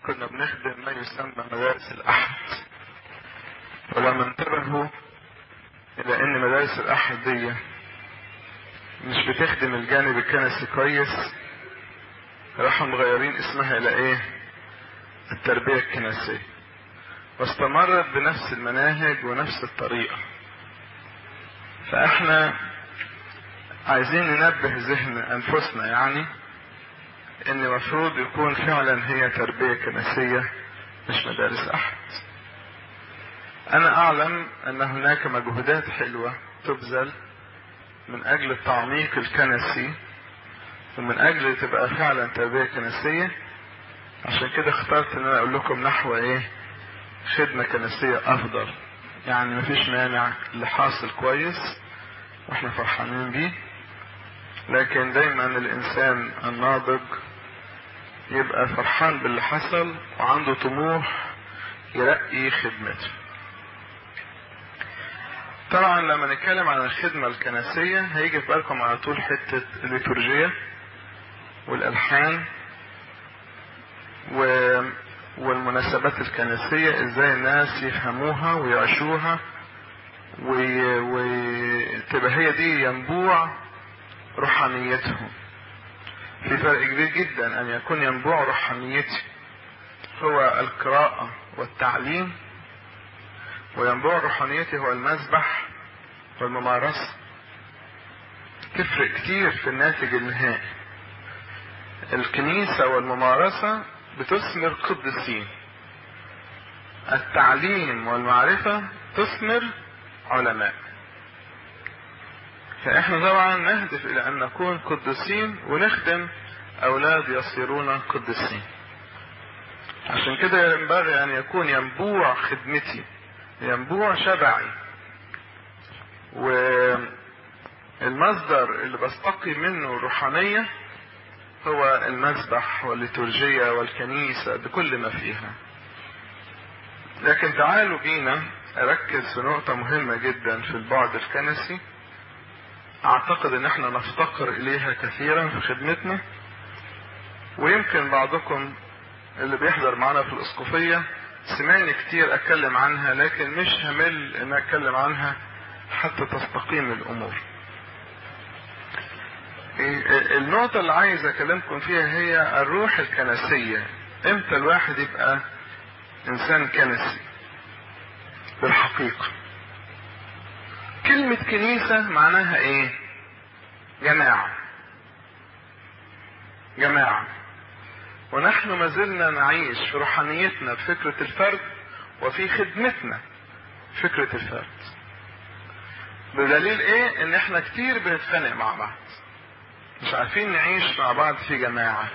كنا بنخدم ما يسمى مدارس الأحد ولما انتبهوا إلى إن مدارس الأحد دي مش بتخدم الجانب الكنسي كويس راحوا مغيرين اسمها إلى إيه؟ التربية الكنسية واستمرت بنفس المناهج ونفس الطريقة فاحنا عايزين ننبه ذهن انفسنا يعني ان المفروض يكون فعلا هي تربية كنسية مش مدارس احد انا اعلم ان هناك مجهودات حلوة تبذل من اجل التعميق الكنسي ومن اجل تبقى فعلا تربية كنسية عشان كده اخترت ان انا اقول لكم نحو ايه خدمة كنسية افضل يعني مفيش مانع اللي حاصل كويس واحنا فرحانين بيه لكن دايما الانسان الناضج يبقى فرحان باللي حصل وعنده طموح يرقي خدمته طبعا لما نتكلم عن الخدمة الكنسية هيجي في بالكم على طول حتة الليتورجية والألحان و... والمناسبات الكنسية ازاي الناس يفهموها ويعيشوها وتبقى هي دي ينبوع روحانيتهم في فرق كبير جدا ان يكون ينبوع روحانيتي هو القراءة والتعليم وينبوع روحانيتي هو المسبح والممارسة تفرق كتير في الناتج النهائي الكنيسة والممارسة بتثمر قدسين التعليم والمعرفة تثمر علماء فاحنا طبعا نهدف الى ان نكون قدسين ونخدم اولاد يصيرون قدسين عشان كده ينبغي ان يكون ينبوع خدمتي ينبوع شبعي والمصدر اللي بستقي منه الروحانية هو المسبح والليتورجية والكنيسة بكل ما فيها لكن تعالوا بينا اركز في نقطة مهمة جدا في البعد الكنسي اعتقد ان احنا نفتقر اليها كثيرا في خدمتنا ويمكن بعضكم اللي بيحضر معنا في الاسقفية سمعني كتير اتكلم عنها لكن مش همل ان اتكلم عنها حتى تستقيم الامور النقطة اللي عايز اكلمكم فيها هي الروح الكنسية امتى الواحد يبقى انسان كنسي بالحقيقة كلمة كنيسة معناها ايه جماعة جماعة ونحن ما زلنا نعيش في روحانيتنا بفكرة الفرد وفي خدمتنا فكرة الفرد بدليل ايه ان احنا كتير بنتخانق مع بعض مش عارفين نعيش مع بعض في جماعة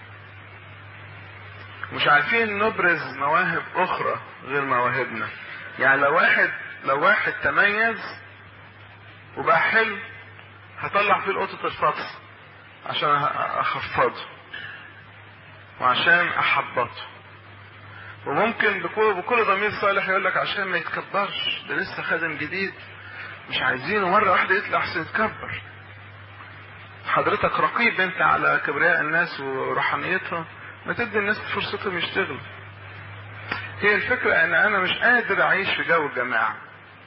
مش عارفين نبرز مواهب اخرى غير مواهبنا يعني لو واحد لو واحد تميز وبقى حلو هطلع فيه القطة الفطس عشان اخفضه وعشان احبطه وممكن بكل, بكل ضمير صالح يقول لك عشان ما يتكبرش ده لسه خادم جديد مش عايزينه مرة واحدة يطلع عشان يتكبر حضرتك رقيب انت على كبرياء الناس وروحانيتهم ما تدي الناس فرصتهم يشتغلوا هي الفكرة ان انا مش قادر اعيش في جو الجماعة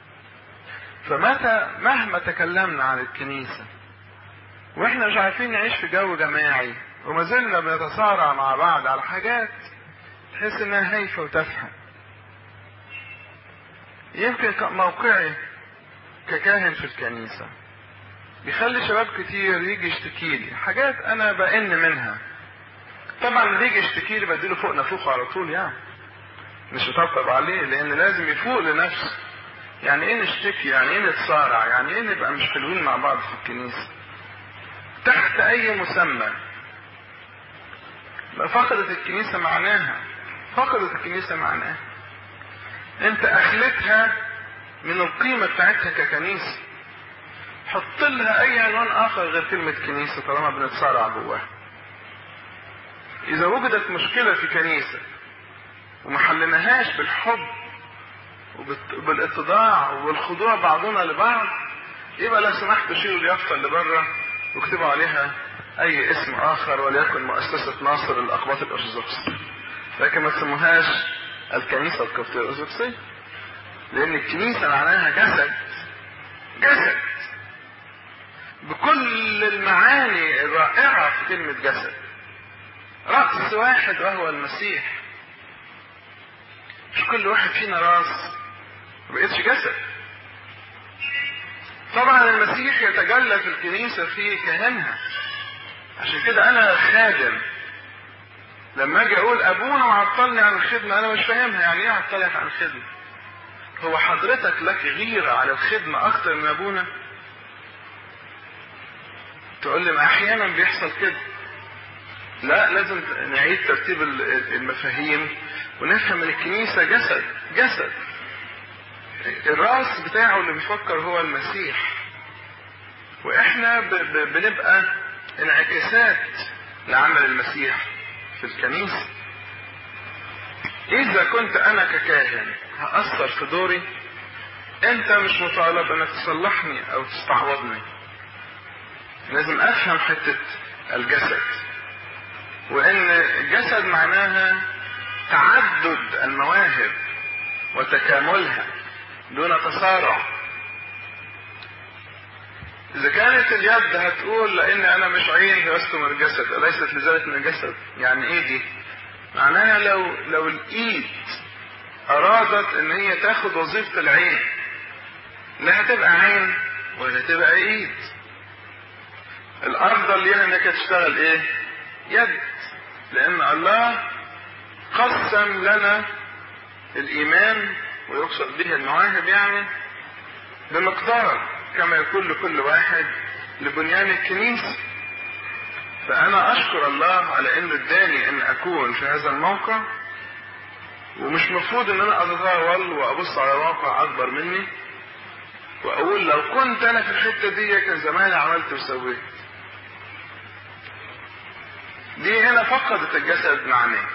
فمتى مهما تكلمنا عن الكنيسة واحنا مش عارفين نعيش في جو جماعي وما زلنا بنتصارع مع بعض على حاجات تحس انها هايفة وتافهة يمكن موقعي ككاهن في الكنيسة بيخلي شباب كتير يجي يشتكي لي حاجات انا بئن منها طبعا اللي يجي يشتكي لي بديله فوق نافوخه على طول يعني مش بطبطب عليه لان لازم يفوق لنفسه يعني ايه نشتكي يعني ايه نتصارع يعني ايه نبقى مش حلوين مع بعض في الكنيسه تحت اي مسمى فقدت الكنيسه معناها فقدت الكنيسه معناها انت اخلتها من القيمه بتاعتها ككنيسه حط لها اي عنوان اخر غير كلمه كنيسه طالما بنتصارع جواها اذا وجدت مشكله في كنيسه وما حلناهاش بالحب وبالاتضاع وبالخضوع بعضنا لبعض يبقى لو سمحتوا شيلوا اليافطه اللي بره واكتبوا عليها اي اسم اخر وليكن مؤسسه ناصر الاقباط الارثوذكس لكن ما سموهاش الكنيسة القبطية الأرثوذكسية لأن الكنيسة معناها جسد جسد بكل المعاني الرائعة في كلمة جسد رأس واحد وهو المسيح مش كل واحد فينا راس مبقتش جسد طبعا المسيح يتجلى في الكنيسة في كهنها عشان كده أنا خادم لما أجي أقول أبونا معطلني عن الخدمة أنا مش فاهمها يعني إيه عطلك عن الخدمة؟ هو حضرتك لك غيرة على الخدمة أكتر من أبونا؟ تقول لي ما أحيانا بيحصل كده لا لازم نعيد ترتيب المفاهيم ونفهم ان الكنيسة جسد جسد الراس بتاعه اللي بيفكر هو المسيح واحنا ب ب بنبقى انعكاسات لعمل المسيح في الكنيسة اذا كنت انا ككاهن هأثر في دوري انت مش مطالب انك تصلحني او تستعوضني لازم افهم حتة الجسد وان الجسد معناها تعدد المواهب وتكاملها دون تصارع اذا كانت اليد هتقول لان انا مش عين لست من الجسد اليست لذلك من الجسد يعني ايه دي معناها لو لو الايد ارادت ان هي تاخد وظيفة العين لا هتبقى عين ولا هتبقى ايد الافضل ليها انك تشتغل ايه يد لان الله قسم لنا الايمان ويقصد به المواهب يعني بمقدار كما يكون لكل واحد لبنيان الكنيسة فأنا أشكر الله على إنه اداني إن أكون في هذا الموقع ومش مفروض إن أنا أتطاول وأبص على موقع أكبر مني وأقول لو كنت أنا في الحتة دي كان زماني عملت وسويت دي هنا فقدت الجسد معناه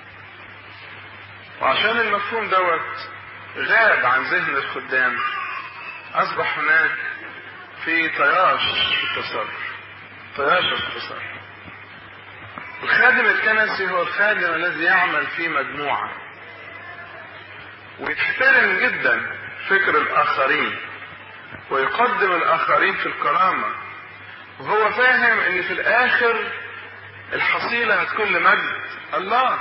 وعشان المفهوم دوت غاب عن ذهن الخدام أصبح هناك في طياش في التصرف طياش في التصرف الخادم الكنسي هو الخادم الذي يعمل في مجموعة ويحترم جدا فكر الآخرين ويقدم الآخرين في الكرامة وهو فاهم ان في الآخر الحصيلة هتكون لمجد الله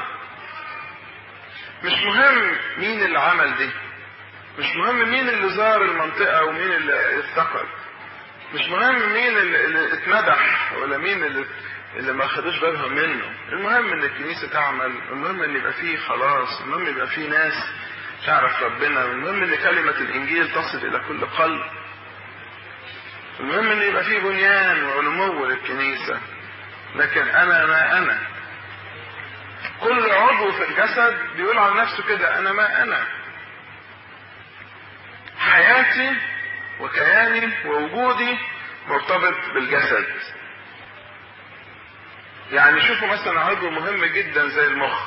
مش مهم مين اللي عمل دي مش مهم مين اللي زار المنطقة ومين اللي افتقد مش مهم مين اللي, اللي اتمدح ولا مين اللي اللي ما خدوش بالهم منه المهم ان الكنيسة تعمل المهم ان يبقى فيه خلاص المهم يبقى فيه ناس تعرف ربنا المهم ان كلمة الانجيل تصل الى كل قلب المهم ان يبقى فيه بنيان ونمو للكنيسة لكن انا ما انا كل عضو في الجسد بيقول على نفسه كده انا ما انا حياتي وكياني ووجودي مرتبط بالجسد يعني شوفوا مثلا عضو مهم جدا زي المخ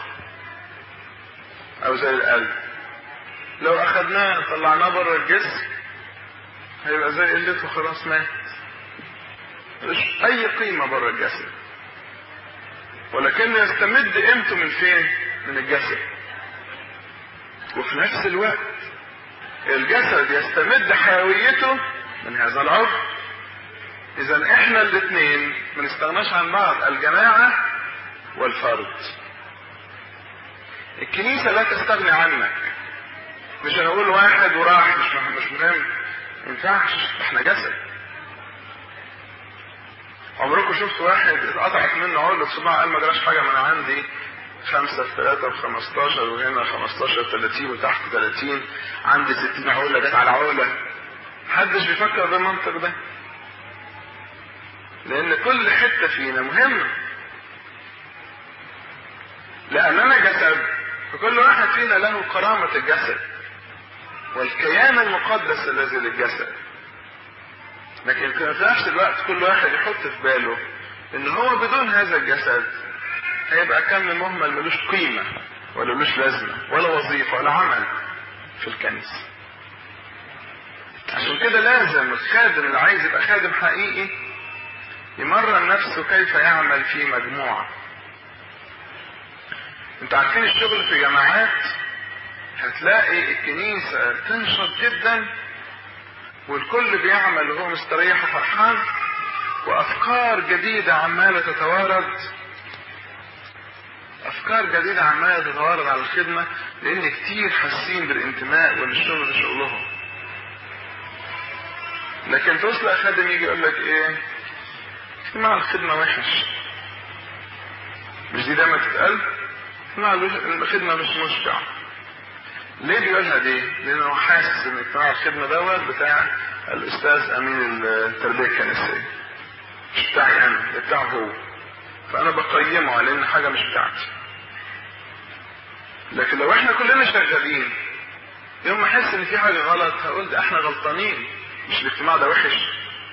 او زي القلب لو اخدناه طلعناه بره الجسم هيبقى زي قلته خلاص مات ملوش اي قيمة بره الجسد ولكنه يستمد قيمته من فين من الجسد وفي نفس الوقت الجسد يستمد حيويته من هذا العضو اذا احنا الاثنين ما نستغناش عن بعض الجماعة والفرد الكنيسة لا تستغني عنك مش هنقول واحد وراح مش مهم مش مهم ما ينفعش احنا جسد عمركم شفتوا واحد اتقطعت منه عقلة صباع قال ما جراش حاجة ما انا عندي خمسة في ثلاثة في خمستاشر وهنا خمستاشر تلاتين وتحت تلاتين عندي ستين عقلة جت على عقلة محدش بيفكر بالمنطق ده لأن كل حتة فينا مهمة لأننا جسد فكل واحد فينا له كرامة الجسد والكيان المقدس الذي للجسد لكن في نفس الوقت كل واحد يحط في باله ان هو بدون هذا الجسد هيبقى كم مهمل ملوش قيمة ولا ملوش لازمة ولا وظيفة ولا عمل في الكنيسة عشان كده لازم الخادم اللي عايز يبقى خادم حقيقي يمرن نفسه كيف يعمل في مجموعة انتوا عارفين الشغل في جماعات هتلاقي الكنيسة تنشط جدا والكل بيعمل وهو مستريح وفرحان وافكار جديدة عمالة تتوارد افكار جديدة عمالة تتوارد على الخدمة لان كتير حاسين بالانتماء وان الشغل ده شغلهم لكن توصل اخادم يجي يقول لك ايه اجتماع الخدمة وحش مش دي دايما تتقال اجتماع الخدمة مش مشبع ليه بيقولها دي؟ لانه حاسس ان اجتماع الخدمة دوت بتاع الاستاذ امين التربية الكنسية مش بتاعي انا ده بتاعه هو فانا بقيمه على ان حاجة مش بتاعتي لكن لو احنا كلنا شغالين يوم ما احس ان في حاجة غلط هقول ده احنا غلطانين مش الاجتماع ده وحش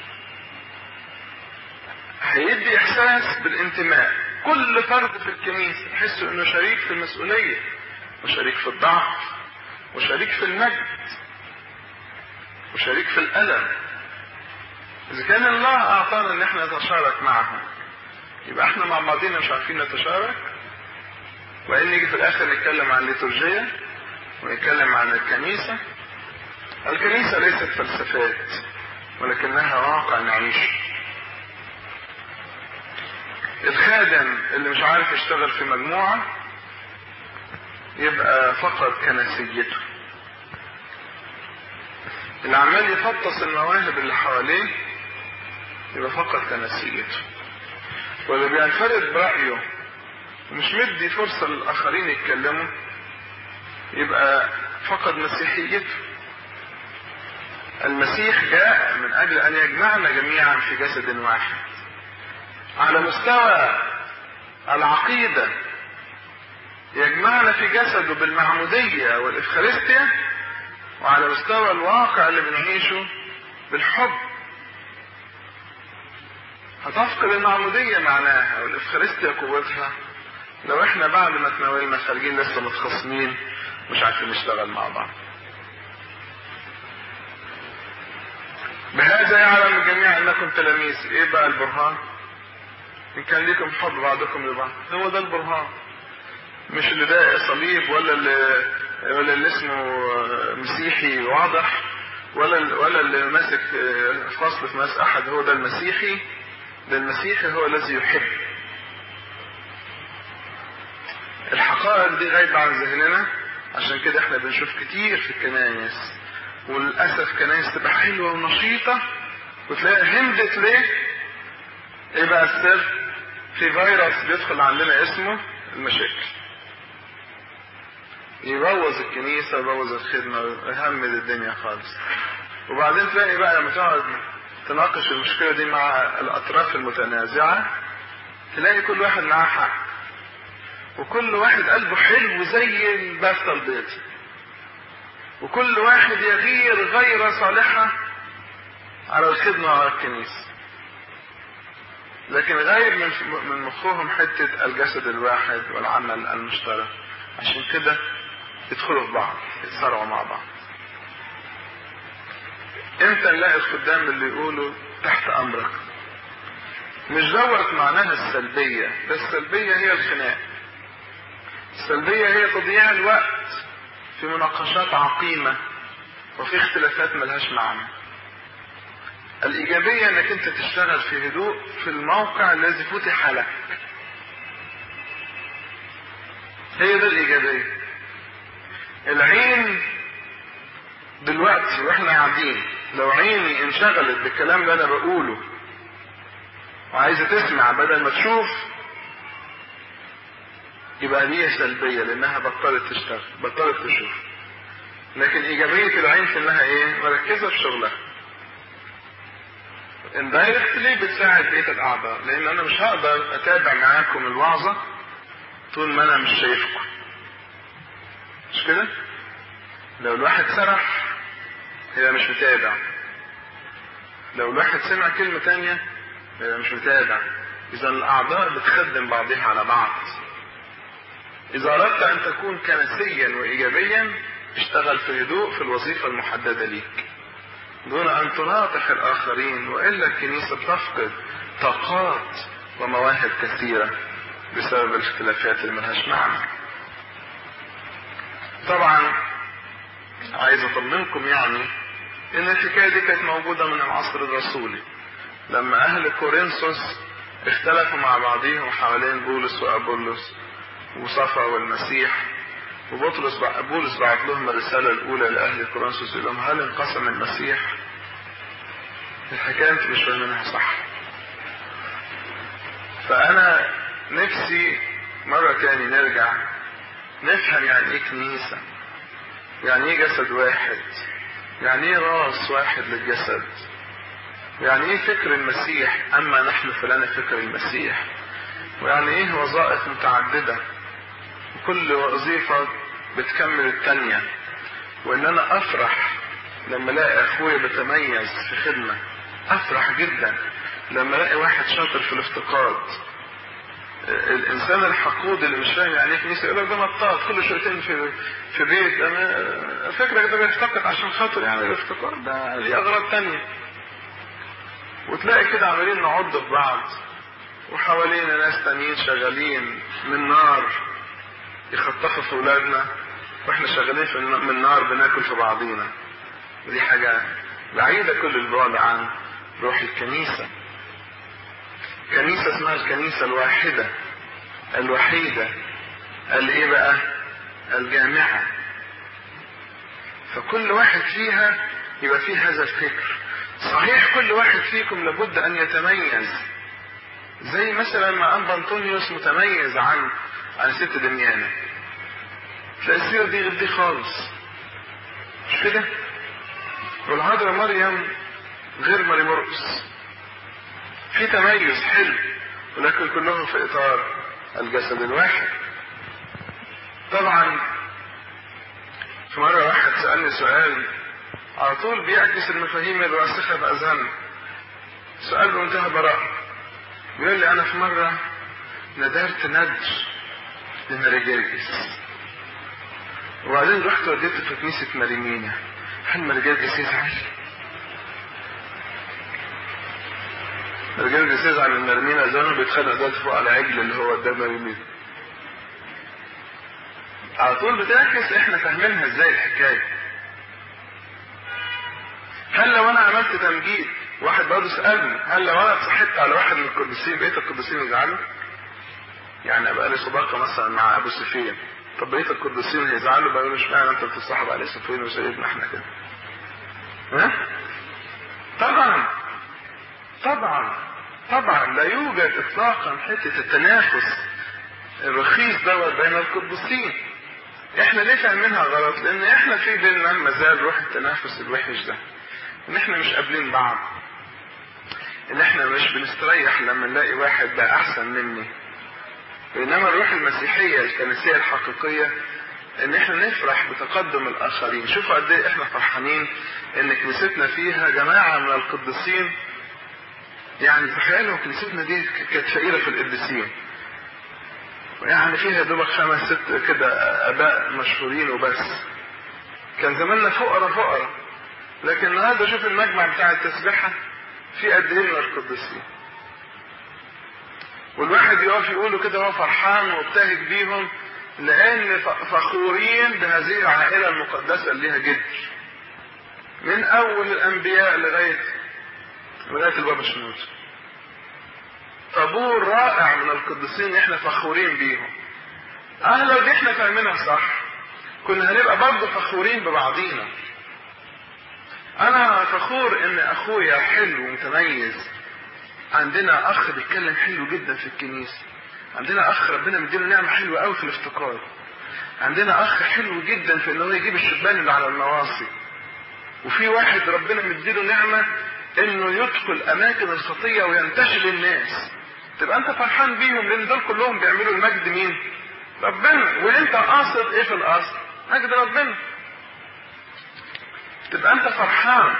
هيدي احساس بالانتماء كل فرد في الكنيسة يحس انه شريك في المسؤولية وشريك في الضعف وشريك في المجد وشريك في الألم إذا كان الله أعطانا إن احنا نتشارك معه يبقى احنا مع بعضنا مش عارفين نتشارك وإن نيجي في الآخر نتكلم عن الليتورجية ونتكلم عن الكنيسة الكنيسة ليست فلسفات ولكنها واقع نعيش الخادم اللي مش عارف يشتغل في مجموعة يبقى فقد كنسيته اللي عمال يفطس المواهب اللي حواليه يبقى فقد كنسيته واللي بينفرد برأيه ومش مدي فرصة للآخرين يتكلموا يبقى فقد مسيحيته المسيح جاء من أجل أن يجمعنا جميعا في جسد واحد على مستوى العقيدة يجمعنا في جسده بالمعمودية والإفخارستيا وعلى مستوى الواقع اللي بنعيشه بالحب هتفقد المعمودية معناها والإفخارستيا قوتها لو احنا بعد ما تناولنا خارجين لسه متخاصمين مش عارفين نشتغل مع بعض بهذا يعلم الجميع انكم تلاميذ ايه بقى البرهان ان كان لكم حب بعضكم لبعض هو ده البرهان مش اللي ده صليب ولا اللي ولا اللي اسمه مسيحي واضح ولا ولا اللي ماسك فصل في ماس احد هو ده المسيحي ده المسيحي هو الذي يحب الحقائق دي غايبة عن ذهننا عشان كده احنا بنشوف كتير في الكنايس وللأسف كنايس تبقى حلوة ونشيطة وتلاقيها هندت ليه؟ ايه بقى السر؟ في فيروس بيدخل عندنا اسمه المشاكل. يبوظ الكنيسة ويبوظ الخدمة ويهمد الدنيا خالص. وبعدين تلاقي بقى لما تقعد تناقش المشكلة دي مع الأطراف المتنازعة تلاقي كل واحد معاه حق. وكل واحد قلبه حلو زي البافته البيض. وكل واحد يغير غير صالحة على الخدمة وعلى الكنيسة لكن غير من من مخهم حتة الجسد الواحد والعمل المشترك عشان كده يدخلوا في بعض يتصارعوا مع بعض امتى نلاقي الخدام اللي يقولوا تحت امرك مش دوت معناها السلبية ده السلبية هي الخناق السلبية هي تضييع الوقت في مناقشات عقيمة وفي اختلافات ملهاش معنى الإيجابية إنك أنت تشتغل في هدوء في الموقع الذي فتح لك هي ده الإيجابية العين دلوقتي واحنا قاعدين لو عيني انشغلت بالكلام اللي انا بقوله وعايزه تسمع بدل ما تشوف يبقى دي سلبية لأنها بطلت تشتغل بطلت تشوف لكن إيجابية العين في إنها إيه؟ مركزة في شغلها اندايركتلي بتساعد بقية الأعضاء لأن أنا مش هقدر أتابع معاكم الوعظة طول ما أنا مش شايفكم مش كده؟ لو الواحد سرح يبقى مش متابع لو الواحد سمع كلمة تانية يبقى مش متابع إذا الأعضاء بتخدم بعضها على بعض إذا أردت أن تكون كنسيا وإيجابيا اشتغل في هدوء في الوظيفة المحددة ليك دون أن تناطح الآخرين وإلا الكنيسة تفقد طاقات ومواهب كثيرة بسبب الاختلافات اللي ملهاش معنى طبعا عايز اطمنكم يعني ان الحكايه دي كانت موجوده من العصر الرسولي لما اهل كورنثوس اختلفوا مع بعضهم حوالين بولس وابولس وصفا والمسيح وبطرس بولس بعت لهم الرساله الاولى لاهل كورنثوس يقول لهم هل انقسم المسيح؟ الحكايه انتوا مش فاهمينها صح. فانا نفسي مره تاني نرجع نفهم يعني ايه كنيسه يعني ايه جسد واحد يعني ايه راس واحد للجسد يعني ايه فكر المسيح اما نحن فلنا فكر المسيح ويعني ايه وظائف متعددة كل وظيفة بتكمل التانية وان انا افرح لما الاقي اخويا بيتميز في خدمة افرح جدا لما الاقي واحد شاطر في الافتقاد الانسان الحقود اللي مش فاهم يعني ايه كنيسه يقول لك ده نطاط كل شويتين في في بيت انا فكرك ده بيفتقد عشان خاطر يعني الافتقاد ده ليه اغراض تانية وتلاقي كده عمالين نعض في بعض وحوالينا ناس تانيين شغالين من نار يخطفوا في اولادنا واحنا شغالين في من نار بناكل في بعضينا ودي حاجه بعيده كل البعد عن روح الكنيسه كنيسة اسمها الكنيسة الواحدة الوحيدة الايه بقى الجامعة فكل واحد فيها يبقى فيه هذا الفكر صحيح كل واحد فيكم لابد ان يتميز زي مثلا ما انبا انطونيوس متميز عن عن ست دميانة تلاقي السيرة دي غير دي خالص مش كده والعذراء مريم غير مريم مرقس في تميز حلو ولكن كلهم في اطار الجسد الواحد طبعا في مرة واحد سألني سؤال على طول بيعكس المفاهيم الراسخة بأذهاننا سؤال بمنتهى براءة بيقول لي أنا في مرة ندرت ندج لماريجيرجس وبعدين رحت وديته في كنيسة ماريمينا هل ماريجيرجس يزعل؟ الرجال بيزعل ان مرمينا زانه بيتخانق دلوقتي فوق على عجل اللي هو قدام مرمينا على طول بتعكس احنا فاهمينها ازاي الحكايه هل لو انا عملت تمجيد واحد برضه سالني هل لو انا صحيت على واحد من القديسين بقيت القديسين يزعلوا؟ يعني ابقى لي صداقه مثلا مع ابو سفيان طب بقيه القديسين هيزعلوا بقى يقولوا اشمعنى انت بتصاحب على سفيان وسيدنا احنا كده؟ ها؟ طبعا طبعا طبعا لا يوجد اطلاقا حته التنافس الرخيص دوت بين القديسين احنا ليه فاهمينها غلط لان احنا في بيننا ما زال روح التنافس الوحش ده ان احنا مش قابلين بعض ان احنا مش بنستريح لما نلاقي واحد بقى احسن مني بينما الروح المسيحيه الكنسيه الحقيقيه ان احنا نفرح بتقدم الاخرين شوفوا قد ايه احنا فرحانين ان كنيستنا فيها جماعه من القديسين يعني تخيلوا كنيستنا دي كانت فقيره في القديسين يعني فيها دوبك خمس ست كده اباء مشهورين وبس كان زماننا فقراء فقراء لكن النهارده شوف المجمع بتاع التسبيحه في قد ايه من القديسين والواحد يقف يقوله كده هو فرحان وابتهج بيهم لان فخورين بهذه العائله المقدسه اللي ليها جد من اول الانبياء لغايه لغايه البابا شنود طابور رائع من القديسين احنا فخورين بيهم اه لو دي احنا فاهمينها صح كنا هنبقى برضه فخورين ببعضينا انا فخور ان اخويا حلو ومتميز عندنا اخ بيتكلم حلو جدا في الكنيسه عندنا اخ ربنا مديله نعمه حلوه قوي في الافتقار عندنا اخ حلو جدا في ان هو يجيب الشبان اللي على النواصي وفي واحد ربنا مديله نعمه انه يدخل اماكن الخطيه وينتشل الناس تبقى انت فرحان بيهم لان دول كلهم بيعملوا المجد مين ربنا وانت قاصد ايه في الاصل مجد ربنا تبقى انت فرحان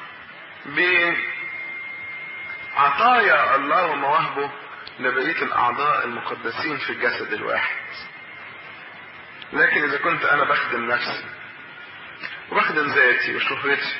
بعطايا الله ومواهبه لبقيه الاعضاء المقدسين في الجسد الواحد لكن اذا كنت انا بخدم نفسي وبخدم ذاتي وشهرتي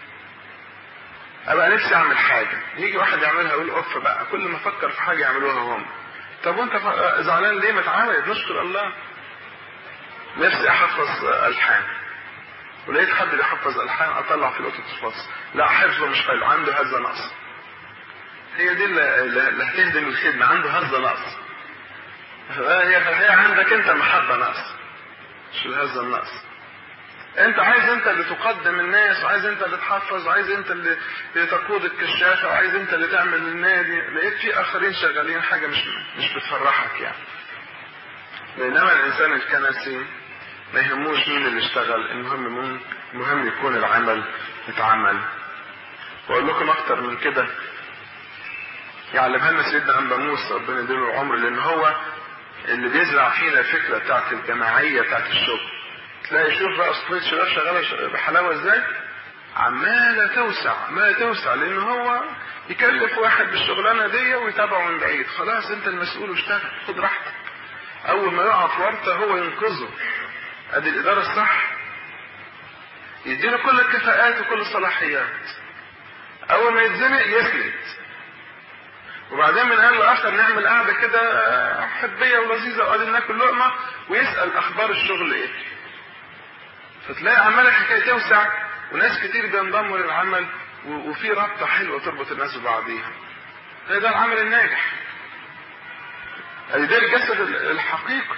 ابقى نفسي اعمل حاجه يجي واحد يعملها يقول اوف بقى كل ما افكر في حاجه يعملوها هم طب وانت زعلان ليه ما اتعملت نشكر الله نفسي احفظ الحان ولقيت حد بيحفظ الحان اطلع في الاوتو تفاصيل لا حفظه مش حلو عنده هذا نقص هي دي اللي اللي هتهدم الخدمه عنده هذا نقص هي هي عندك انت محبه نقص مش هذا النقص انت عايز انت اللي تقدم الناس وعايز انت اللي تحفظ وعايز انت اللي تقود الكشافه وعايز انت اللي تعمل النادي لقيت في اخرين شغالين حاجه مش مش بتفرحك يعني بينما الانسان الكنسي ما يهموش مين اللي اشتغل المهم مين المهم يكون العمل اتعمل واقول لكم اكتر من كده يعلمها لنا سيدنا انبا موسى ربنا يديله العمر لان هو اللي بيزرع فينا الفكره بتاعت الجماعيه بتاعت الشغل تلاقي شوف بقى اسطوره شباب شغاله بحلاوه ازاي عماله توسع عماله توسع لان هو يكلف واحد بالشغلانه دي ويتابعه من بعيد خلاص انت المسؤول واشتغل خد راحتك اول ما يقع في ورطه هو ينقذه ادي الاداره الصح يديله كل الكفاءات وكل الصلاحيات اول ما يتزنق يسند وبعدين من قال لاخر نعمل قعده كده حبيه ولذيذه وقاعدين ناكل لقمه ويسال اخبار الشغل ايه فتلاقي عمال الحكايه توسع وناس كتير بينضموا للعمل وفي رابطه حلوه تربط الناس ببعضيها ده ده العمل الناجح ادي ده الجسد الحقيقي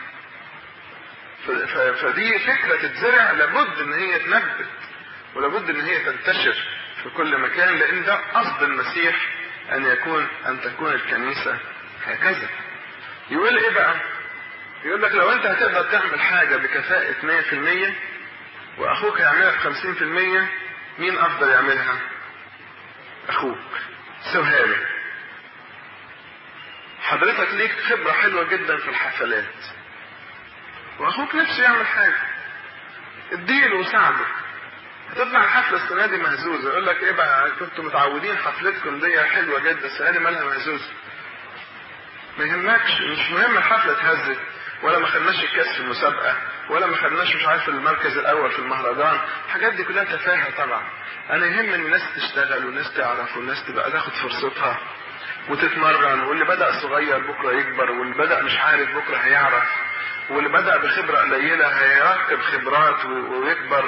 فدي فكره تتزرع لابد ان هي تنبت ولابد ان هي تنتشر في كل مكان لان ده قصد المسيح ان يكون ان تكون الكنيسه هكذا يقول ايه بقى يقول لك لو انت هتقدر تعمل حاجه بكفاءه 100% واخوك هيعملها ب 50% مين افضل يعملها اخوك سيبها له حضرتك ليك خبره حلوه جدا في الحفلات واخوك نفسه يعمل حاجه اديله وساعده هتطلع الحفله السنه دي مهزوزه يقول لك ايه بقى كنتوا متعودين حفلتكم دي حلوه جدا السنه دي مالها مهزوزه ما يهمكش مش مهم الحفله اتهزت ولا ما خدناش الكاس في المسابقه ولا ما خدناش مش عارف المركز الاول في المهرجان الحاجات دي كلها تفاهه طبعا انا يهم ان الناس تشتغل والناس تعرف والناس تبقى تاخد فرصتها وتتمرن واللي بدا صغير بكره يكبر واللي بدا مش عارف بكره هيعرف واللي بدا بخبره قليله هيركب خبرات ويكبر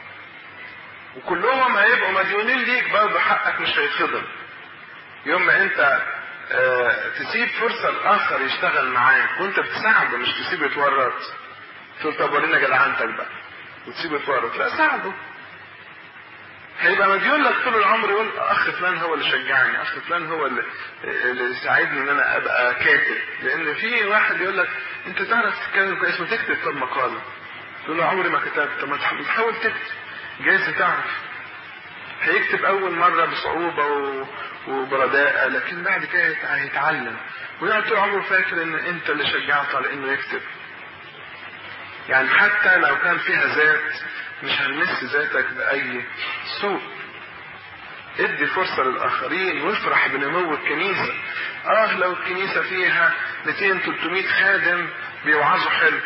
وكلهم هيبقوا مديونين ليك برضه حقك مش هيتخضم يوم ما انت اه تسيب فرصة لآخر يشتغل معاك وانت بتساعده مش تسيبه يتورط تقول طب ورينا جدعنتك بقى وتسيبه يتورط لا ساعده هيبقى مديون لك طول العمر يقول اخ فلان هو اللي شجعني اخ فلان هو اللي, اللي ساعدني ان انا ابقى كاتب لان في واحد يقول لك انت تعرف تتكلم كويس ما تكتب طب مقاله تقول له عمري ما كتبت طب ما تحاول تكتب جايز تعرف هيكتب اول مرة بصعوبة و... وبرداءة لكن بعد كده هيتعلم ويقعد طول عمره فاكر ان انت اللي شجعته على انه يكتب يعني حتى لو كان فيها ذات مش هنمس ذاتك بأي سوء ادي فرصة للآخرين وافرح بنمو الكنيسة اه لو الكنيسة فيها 200 300 خادم بيوعظوا حلو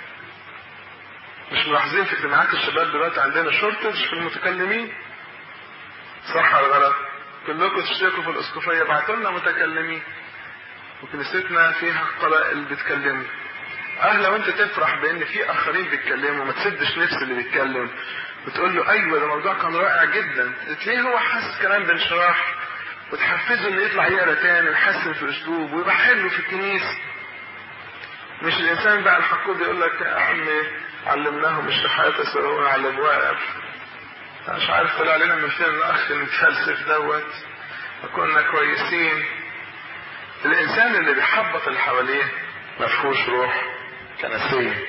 مش ملاحظين في اجتماعات الشباب دلوقتي عندنا شورتج في المتكلمين صح ولا غلط كلكم تشتركوا في الاسقفيه بعتوا لنا متكلمين وكنيستنا فيها قبائل بيتكلموا اه لو انت تفرح بان في اخرين بيتكلموا ما تسدش نفس اللي بيتكلم وتقول له ايوه ده الموضوع كان رائع جدا تلاقيه هو حاسس كلام بانشراح وتحفزه انه يطلع يقرا تاني ويحسن في اسلوبه ويبقى حلو في الكنيسه مش الانسان بقى الحقود يقول لك يا عمي علمناهم الشحاتة سواء على الابواب مش عارف طلع لنا من فين الاخ المتفلسف دوت وكنا كويسين الانسان اللي بيحبط اللي حواليه مفهوش روح كنسية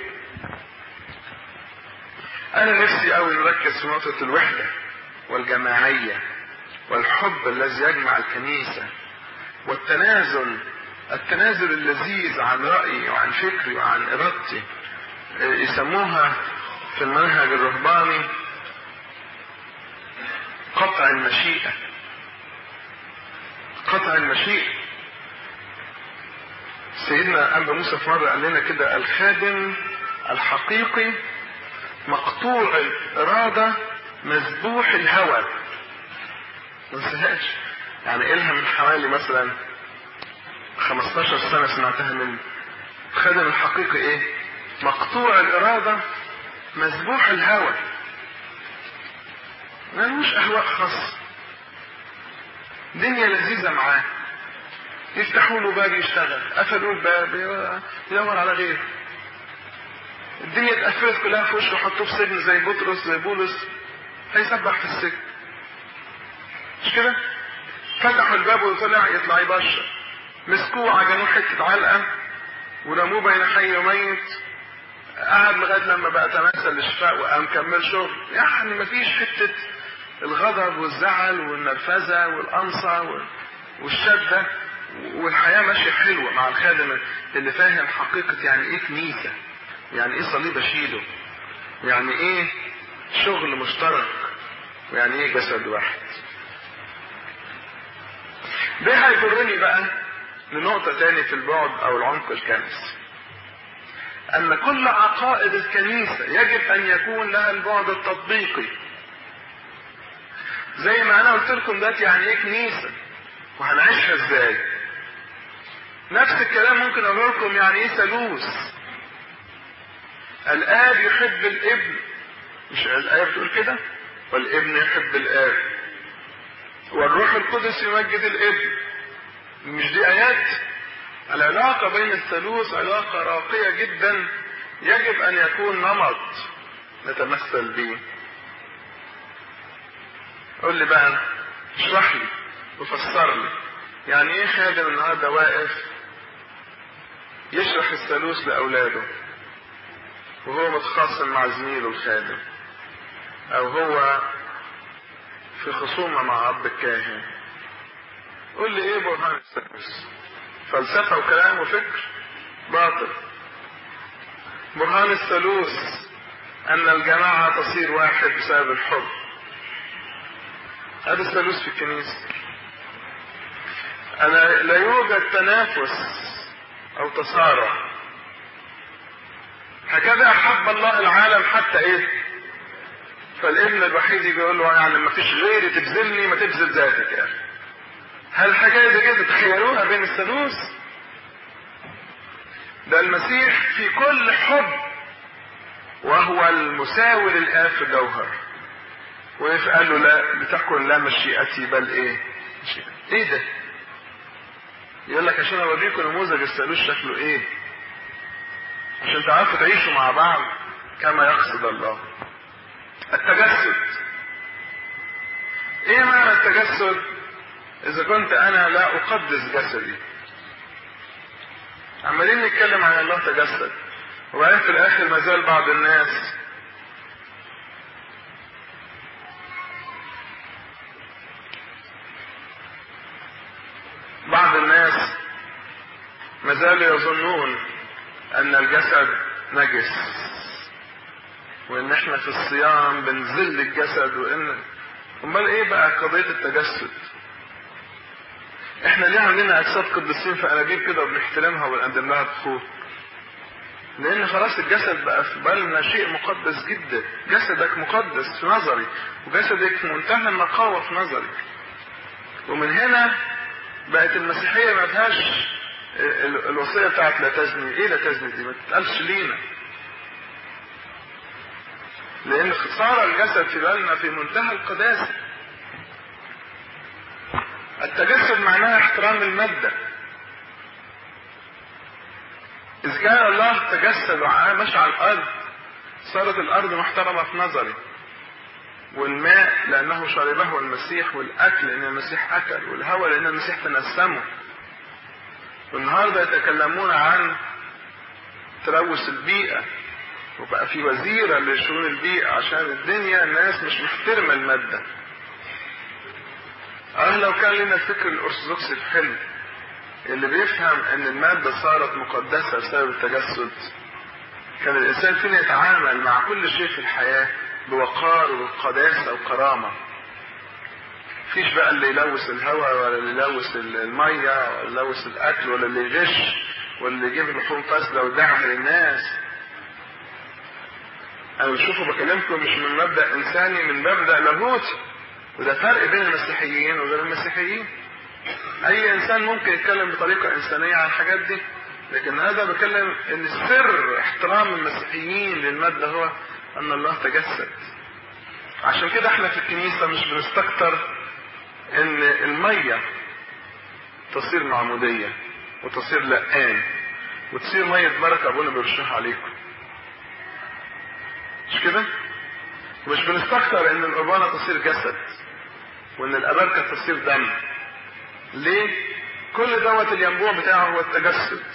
انا نفسي قوي نركز في نقطة الوحدة والجماعية والحب الذي يجمع الكنيسة والتنازل التنازل اللذيذ عن رأيي وعن فكري وعن إرادتي يسموها في المنهج الرهباني قطع المشيئة قطع المشيئة سيدنا أنبا موسى في مرة قال لنا كده الخادم الحقيقي مقطوع الإرادة مذبوح الهوى ما انساهاش يعني إلها من حوالي مثلا 15 سنة سمعتها منه الخادم الحقيقي إيه؟ مقطوع الإرادة مسبوح الهوى ملوش اهواء خاصة دنيا لذيذة معاه يفتحوا له باب يشتغل قفلوا الباب يدور على غيره الدنيا اتقفلت كلها في وشه وحطوه في سجن زي بطرس زي بولس هيسبح في السجن مش كده؟ فتحوا الباب وطلع يطلع يبشر مسكوه عجنوه حته علقه ورموه بين حي وميت قعد لغايه لما بقى تمثل للشفاء وقام كمل شغل يعني مفيش حته الغضب والزعل والنرفزه والقمصه والشده والحياه ماشيه حلوه مع الخادم اللي فاهم حقيقه يعني ايه كنيسه يعني ايه صليب اشيله يعني ايه شغل مشترك ويعني ايه جسد واحد ده هيجرني بقى لنقطة تاني في البعد أو العمق الكنسي. أن كل عقائد الكنيسة يجب أن يكون لها البعد التطبيقي. زي ما أنا قلت لكم دلوقتي يعني إيه كنيسة؟ وهنعيشها إزاي؟ نفس الكلام ممكن أقول لكم يعني إيه ثالوث. الآب يحب الابن. مش الآية بتقول كده؟ والابن يحب الآب. والروح القدس يمجد الابن مش دي ايات العلاقة بين الثالوث علاقة راقية جدا يجب ان يكون نمط نتمثل به قول لي بقى اشرح لي وفسر لي يعني ايه خادم النهارده واقف يشرح الثالوث لاولاده وهو متخاصم مع زميله الخادم او هو في خصومة مع أب الكاهن قول لي إيه برهان الثالوث فلسفة وكلام وفكر باطل برهان الثالوث أن الجماعة تصير واحد بسبب الحب هذا الثالوث في الكنيسة أنا لا يوجد تنافس أو تصارع هكذا أحب الله العالم حتى إيه فالابن الوحيد يجي يقول له يعني ما فيش غيري تبذلني ما تبذل ذاتك يا اخي هل الحكايه دي كده تخيلوها بين الثالوث ده المسيح في كل حب وهو المساوي للآب في الجوهر وقف قال له لا لتكن لا مشيئتي بل ايه مشيئتي. ايه ده يقول لك عشان اوريكم نموذج الثالوث شكله ايه عشان تعرفوا تعيشوا مع بعض كما يقصد الله التجسد ايه معنى التجسد اذا كنت انا لا اقدس جسدي عمالين نتكلم عن الله تجسد وبعدين في الاخر ما زال بعض الناس بعض الناس ما زالوا يظنون ان الجسد نجس وان احنا في الصيام بنذل الجسد وان امال ايه بقى قضيه التجسد احنا ليه عندنا اجساد قديسين في اناجيل كده وبنحترمها ونقدم لها طقوس لان خلاص الجسد بقى في بالنا شيء مقدس جدا جسدك مقدس في نظري وجسدك في منتهى النقاوه في نظري ومن هنا بقت المسيحيه ما فيهاش الوصيه بتاعت لا تزني ايه لا تزني دي ما تتقالش لينا لان صار الجسد في بالنا في منتهى القداسه التجسد معناها احترام الماده إذ كان الله تجسد ومشى على الأرض صارت الأرض محترمة في نظري والماء لأنه شربه المسيح والأكل لأن المسيح أكل والهواء لأن المسيح تنسمه والنهارده يتكلمون عن تلوث البيئة وبقى في وزيرة لشؤون البيئة عشان الدنيا الناس مش محترمة المادة اه لو كان لنا الفكر الأرثوذكسي الحلو اللي بيفهم ان المادة صارت مقدسة بسبب التجسد كان الانسان فينا يتعامل مع كل شيء في الحياة بوقار وقداسة وكرامة مفيش بقى اللي يلوث الهواء ولا اللي يلوث المية ولا يلوث الاكل ولا اللي يغش ولا اللي يجيب لحوم فاسدة ودعم للناس انا بشوفه بكلمكم مش من مبدأ انساني من مبدأ لاهوتي وده فرق بين المسيحيين وغير المسيحيين اي انسان ممكن يتكلم بطريقه انسانيه عن الحاجات دي لكن هذا بكلم ان سر احترام المسيحيين للماده هو ان الله تجسد عشان كده احنا في الكنيسة مش بنستكتر ان المية تصير معمودية وتصير لقان وتصير مية بركة ابونا بيرشها عليكم مش كده مش بنستكتر ان القربانة تصير جسد وان الابركة تصير دم ليه كل دوت الينبوع بتاعه هو التجسد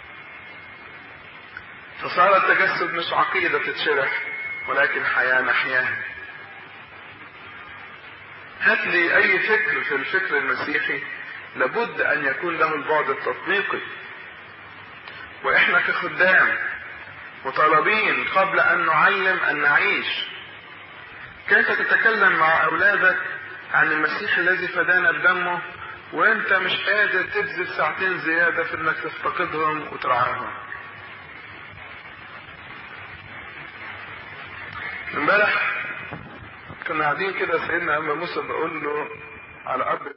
فصار التجسد مش عقيدة تتشرح ولكن حياة نحياها هات لي اي فكر في الفكر المسيحي لابد ان يكون له البعد التطبيقي واحنا كخدام مطالبين قبل ان نعلم ان نعيش كيف تتكلم مع اولادك عن المسيح الذي فدانا بدمه وانت مش قادر تبذل ساعتين زيادة في انك تفتقدهم وترعاهم امبارح كنا قاعدين كده سيدنا اما موسى بقول له على اب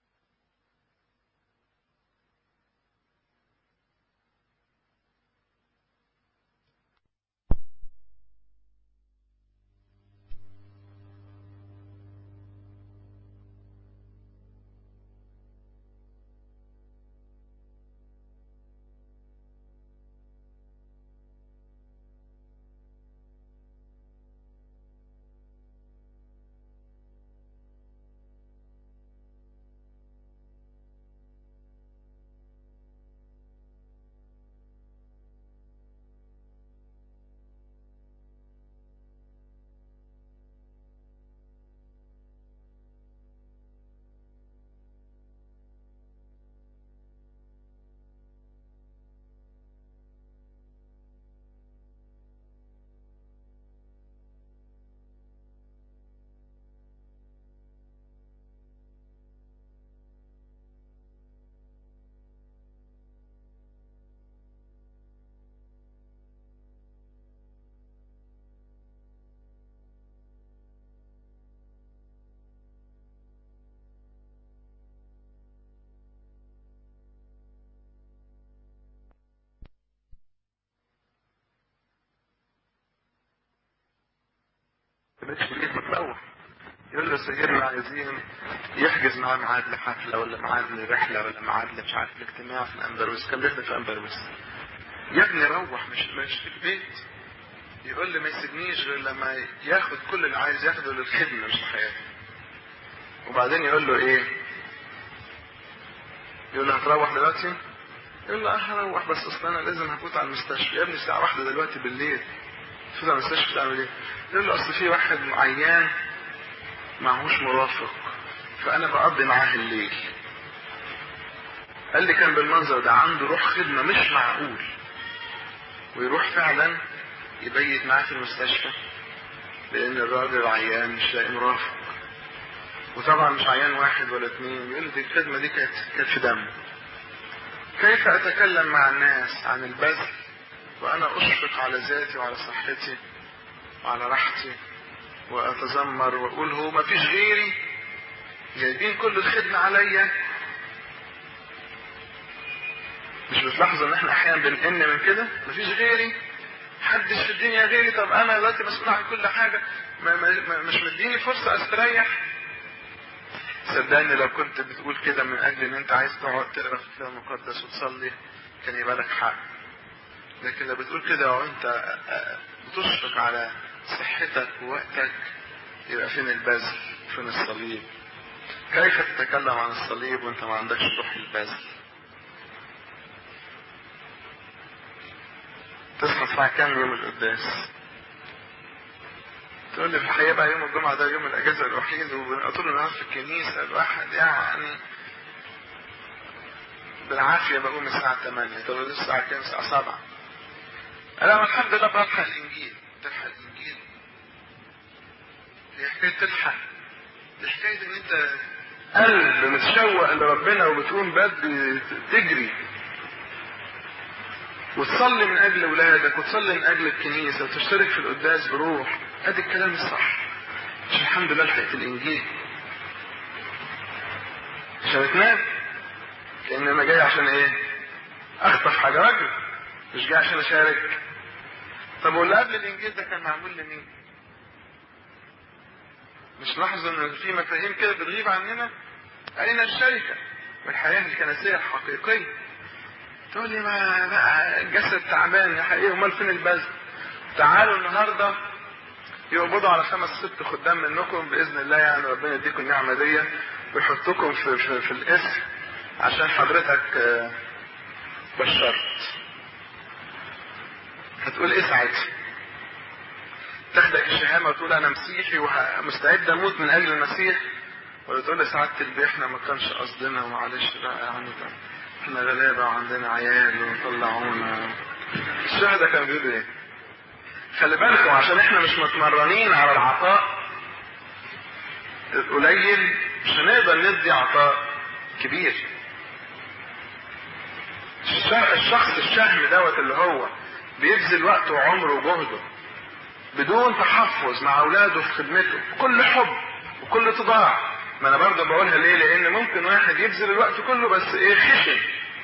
مش بإيد متروح يقول له سيدنا عايزين يحجز معاه ميعاد لحفلة ولا ميعاد لرحلة ولا ميعاد مش عارف الاجتماع في الأمبروس كان بيخدم في أمبروس يا ابني روح مش مش في البيت يقول لي ما يسيبنيش غير لما ياخد كل اللي عايز ياخده للخدمة مش لحياته وبعدين يقول له ايه يقول له هتروح دلوقتي يقول له اه هروح بس اصل انا لازم هفوت على المستشفى يا ابني الساعة واحدة دلوقتي بالليل تفوت على المستشفى تعمل ايه يقول له اصل في واحد عيان معهوش مرافق فانا بقضي معاه الليل قال لي كان بالمنظر ده عنده روح خدمة مش معقول ويروح فعلا يبيت معاه في المستشفى لان الراجل عيان مش لاقي مرافق وطبعا مش عيان واحد ولا اثنين يقول لي دي الخدمة دي كانت كانت في دم كيف اتكلم مع الناس عن البذل وانا اشفق على ذاتي وعلى صحتي وعلى راحتي واتذمر واقول هو ما فيش غيري جايبين كل الخدمة عليا مش بتلاحظوا ان احنا احيانا بنئن من كده مفيش غيري محدش في الدنيا غيري طب انا دلوقتي مسؤول عن كل حاجة ما ما مش مديني فرصة استريح صدقني لو كنت بتقول كده من اجل ان انت عايز تقعد تقرا في الكتاب المقدس وتصلي كان يبقى لك حق لكن لو بتقول كده وانت بتشفق على صحتك ووقتك يبقى فين البذل فين الصليب كيف تتكلم عن الصليب وانت ما عندكش روح البذل تصحى الساعة كام يوم القداس تقول لي في الحقيقة بقى يوم الجمعة ده يوم الأجازة الوحيد وبنبقى طول النهار في الكنيسة الواحد يعني بالعافية بقوم الساعة 8 طب الساعة كام؟ الساعة 7 أنا الحمد لله بلحق الإنجيل تلحق الإنجيل هي حكاية تلحق دي حكاية إن أنت قلب متشوق لربنا وبتقوم بدري تجري وتصلي من اجل اولادك وتصلي من اجل الكنيسه وتشترك في القداس بروح ادي الكلام الصح مش الحمد لله لحقت الانجيل عشان تنام لان انا جاي عشان ايه اخطف حاجه راجل مش جاي عشان اشارك طب واللي قبل الانجيل ده كان معمول لمين مش لاحظوا ان في مفاهيم كده بتغيب عننا اين الشركه والحياه الكنسيه الحقيقيه تقول لي ما بقى الجسد تعبان يا حقيقي امال فين البذل تعالوا النهارده يقبضوا على خمس ست خدام منكم باذن الله يعني ربنا يديكم النعمه دي ويحطكم في, في, في الاسم عشان حضرتك بشرت هتقول ايه ساعتها تاخدك الشهامة وتقول انا مسيحي ومستعد اموت من اجل المسيح ولا تقول لسعادة البيه احنا ما كانش قصدنا ومعلش بقى يعني احنا غلابة وعندنا عيال وطلعونا الشهداء كانوا بيقولوا ايه خلي بالكم عشان احنا مش متمرنين على العطاء القليل مش هنقدر ندي عطاء كبير الشخص الشهم دوت اللي هو بيبذل وقته وعمره وجهده بدون تحفظ مع اولاده في خدمته بكل حب وكل تضاع ما انا برضه بقولها ليه لان ممكن واحد يبذل الوقت كله بس ايه خشن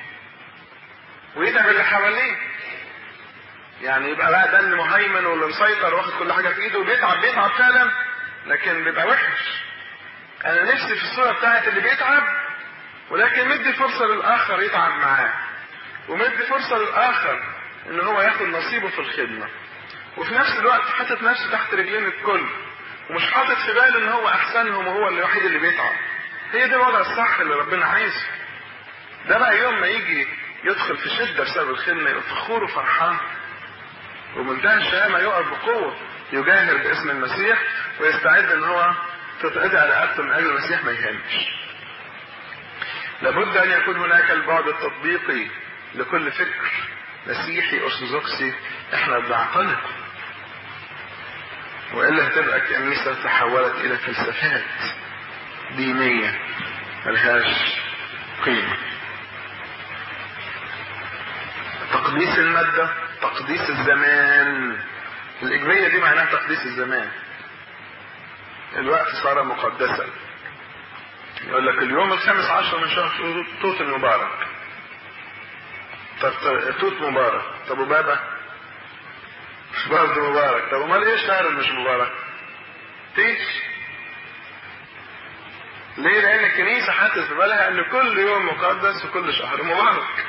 ويتعب اللي حواليه يعني يبقى بقى ده اللي مهيمن واللي مسيطر واخد كل حاجه في ايده وبيتعب بيتعب فعلا لكن بيبقى وحش انا نفسي في الصوره بتاعت اللي بيتعب ولكن مدي فرصه للاخر يتعب معاه ومدي فرصه للاخر ان هو ياخد نصيبه في الخدمه وفي نفس الوقت حاطط نفسه تحت رجلين الكل ومش حاطط في باله ان هو احسنهم وهو الوحيد اللي بيتعب هي ده الوضع الصح اللي ربنا عايزه ده بقى يوم ما يجي يدخل في شده بسبب الخدمه يبقى فخور وفرحان ومنتهى الشهامه يقف بقوه يجاهر باسم المسيح ويستعد ان هو تتقطع رقبته من اجل المسيح ما يهمش لابد ان يكون هناك البعد التطبيقي لكل فكر مسيحي ارثوذكسي احنا بنعتنقه والا هتبقى كنيسه تحولت الى فلسفات دينيه ملهاش قيمه تقديس الماده تقديس الزمان الاجبيه دي معناها تقديس الزمان الوقت صار مقدسا يقول لك اليوم الخامس عشر من شهر توت المبارك طب توت مبارك طب وبابا برضه مبارك طب امال ايه الشهر اللي مش مبارك تيش ليه لان الكنيسه حاطط في بالها ان كل يوم مقدس وكل شهر مبارك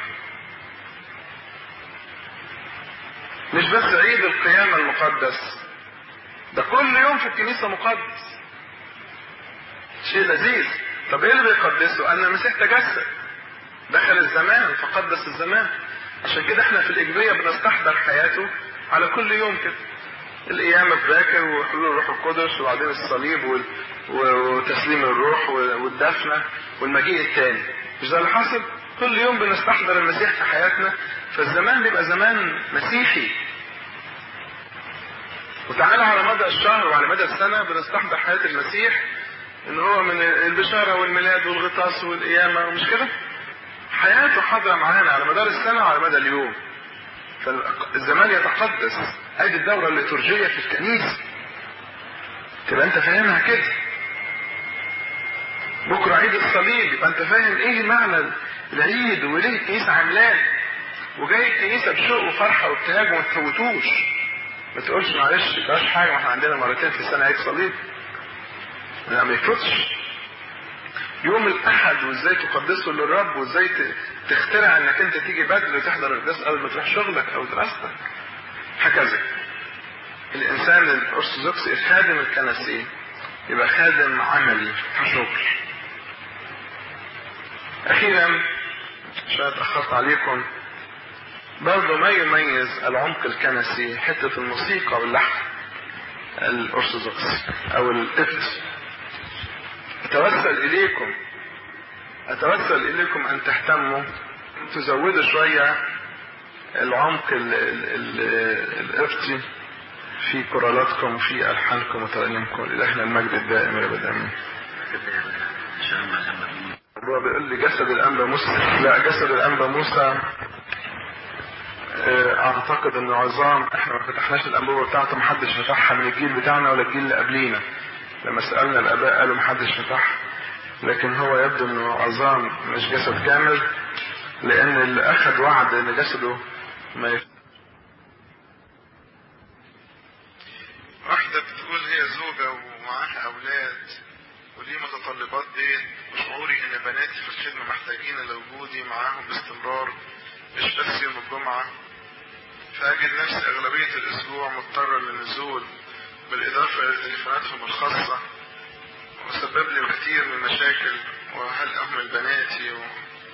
مش بس عيد القيامة المقدس ده كل يوم في الكنيسة مقدس شيء لذيذ طب ايه اللي بيقدسه ان المسيح تجسد دخل الزمان فقدس الزمان عشان كده احنا في الاجبيه بنستحضر حياته على كل يوم كده القيامة في باكر وحلول الروح القدس وبعدين الصليب وال... وتسليم الروح والدفنة والمجيء الثاني مش ده اللي حاصل؟ كل يوم بنستحضر المسيح في حياتنا فالزمان بيبقى زمان مسيحي وتعالى على مدى الشهر وعلى مدى السنة بنستحضر حياة المسيح ان هو من البشارة والميلاد والغطاس والقيامة ومش كده حياته حاضرة معانا على مدار السنة وعلى مدى اليوم فالزمان يتقدس ادي الدورة الليتورجية في الكنيسة تبقى انت فاهمها كده بكرة عيد الصليب يبقى انت فاهم ايه معنى العيد وليه الكنيسة عاملاه وجاي الكنيسة بشوق وفرحة وابتهاج وما تفوتوش ما تقولش معلش مفيهاش حاجة ما احنا عندنا مرتين في السنة عيد صليب لا ما يفوتش يوم الاحد وازاي تقدسه للرب وازاي تخترع انك انت تيجي بدري وتحضر القداس قبل ما تروح شغلك او دراستك هكذا الانسان الارثوذكسي الخادم الكنسي يبقى خادم عملي شغل اخيرا عشان اتاخرت عليكم برضه ما يميز العمق الكنسي حته الموسيقى واللحن الارثوذكسي او القبط اتوسل اليكم اتوسل اليكم ان تهتموا تزودوا شويه العمق القبطي في كورالاتكم وفي الحانكم وترانيمكم لإلهنا المجد الدائم يا ابد امين هو بيقول لي جسد الانبا موسى لا جسد الانبا موسى اعتقد انه عظام احنا ما فتحناش الانبوبه بتاعته محدش فتحها من الجيل بتاعنا ولا الجيل اللي قبلينا لما سالنا الاباء قالوا محدش فتحها لكن هو يبدو انه عظام مش جسد كامل لان اللي اخذ وعد ان جسده ما يفتح ليا زوجة ومعاها أولاد وليه متطلبات بيت وشعوري إن بناتي في الخدمة محتاجين لوجودي معاهم باستمرار مش بس يوم الجمعة فأجد نفسي أغلبية الأسبوع مضطر للنزول بالإضافة إلى تليفوناتهم الخاصة وسبب لي الكثير من المشاكل وهل أهمل بناتي و...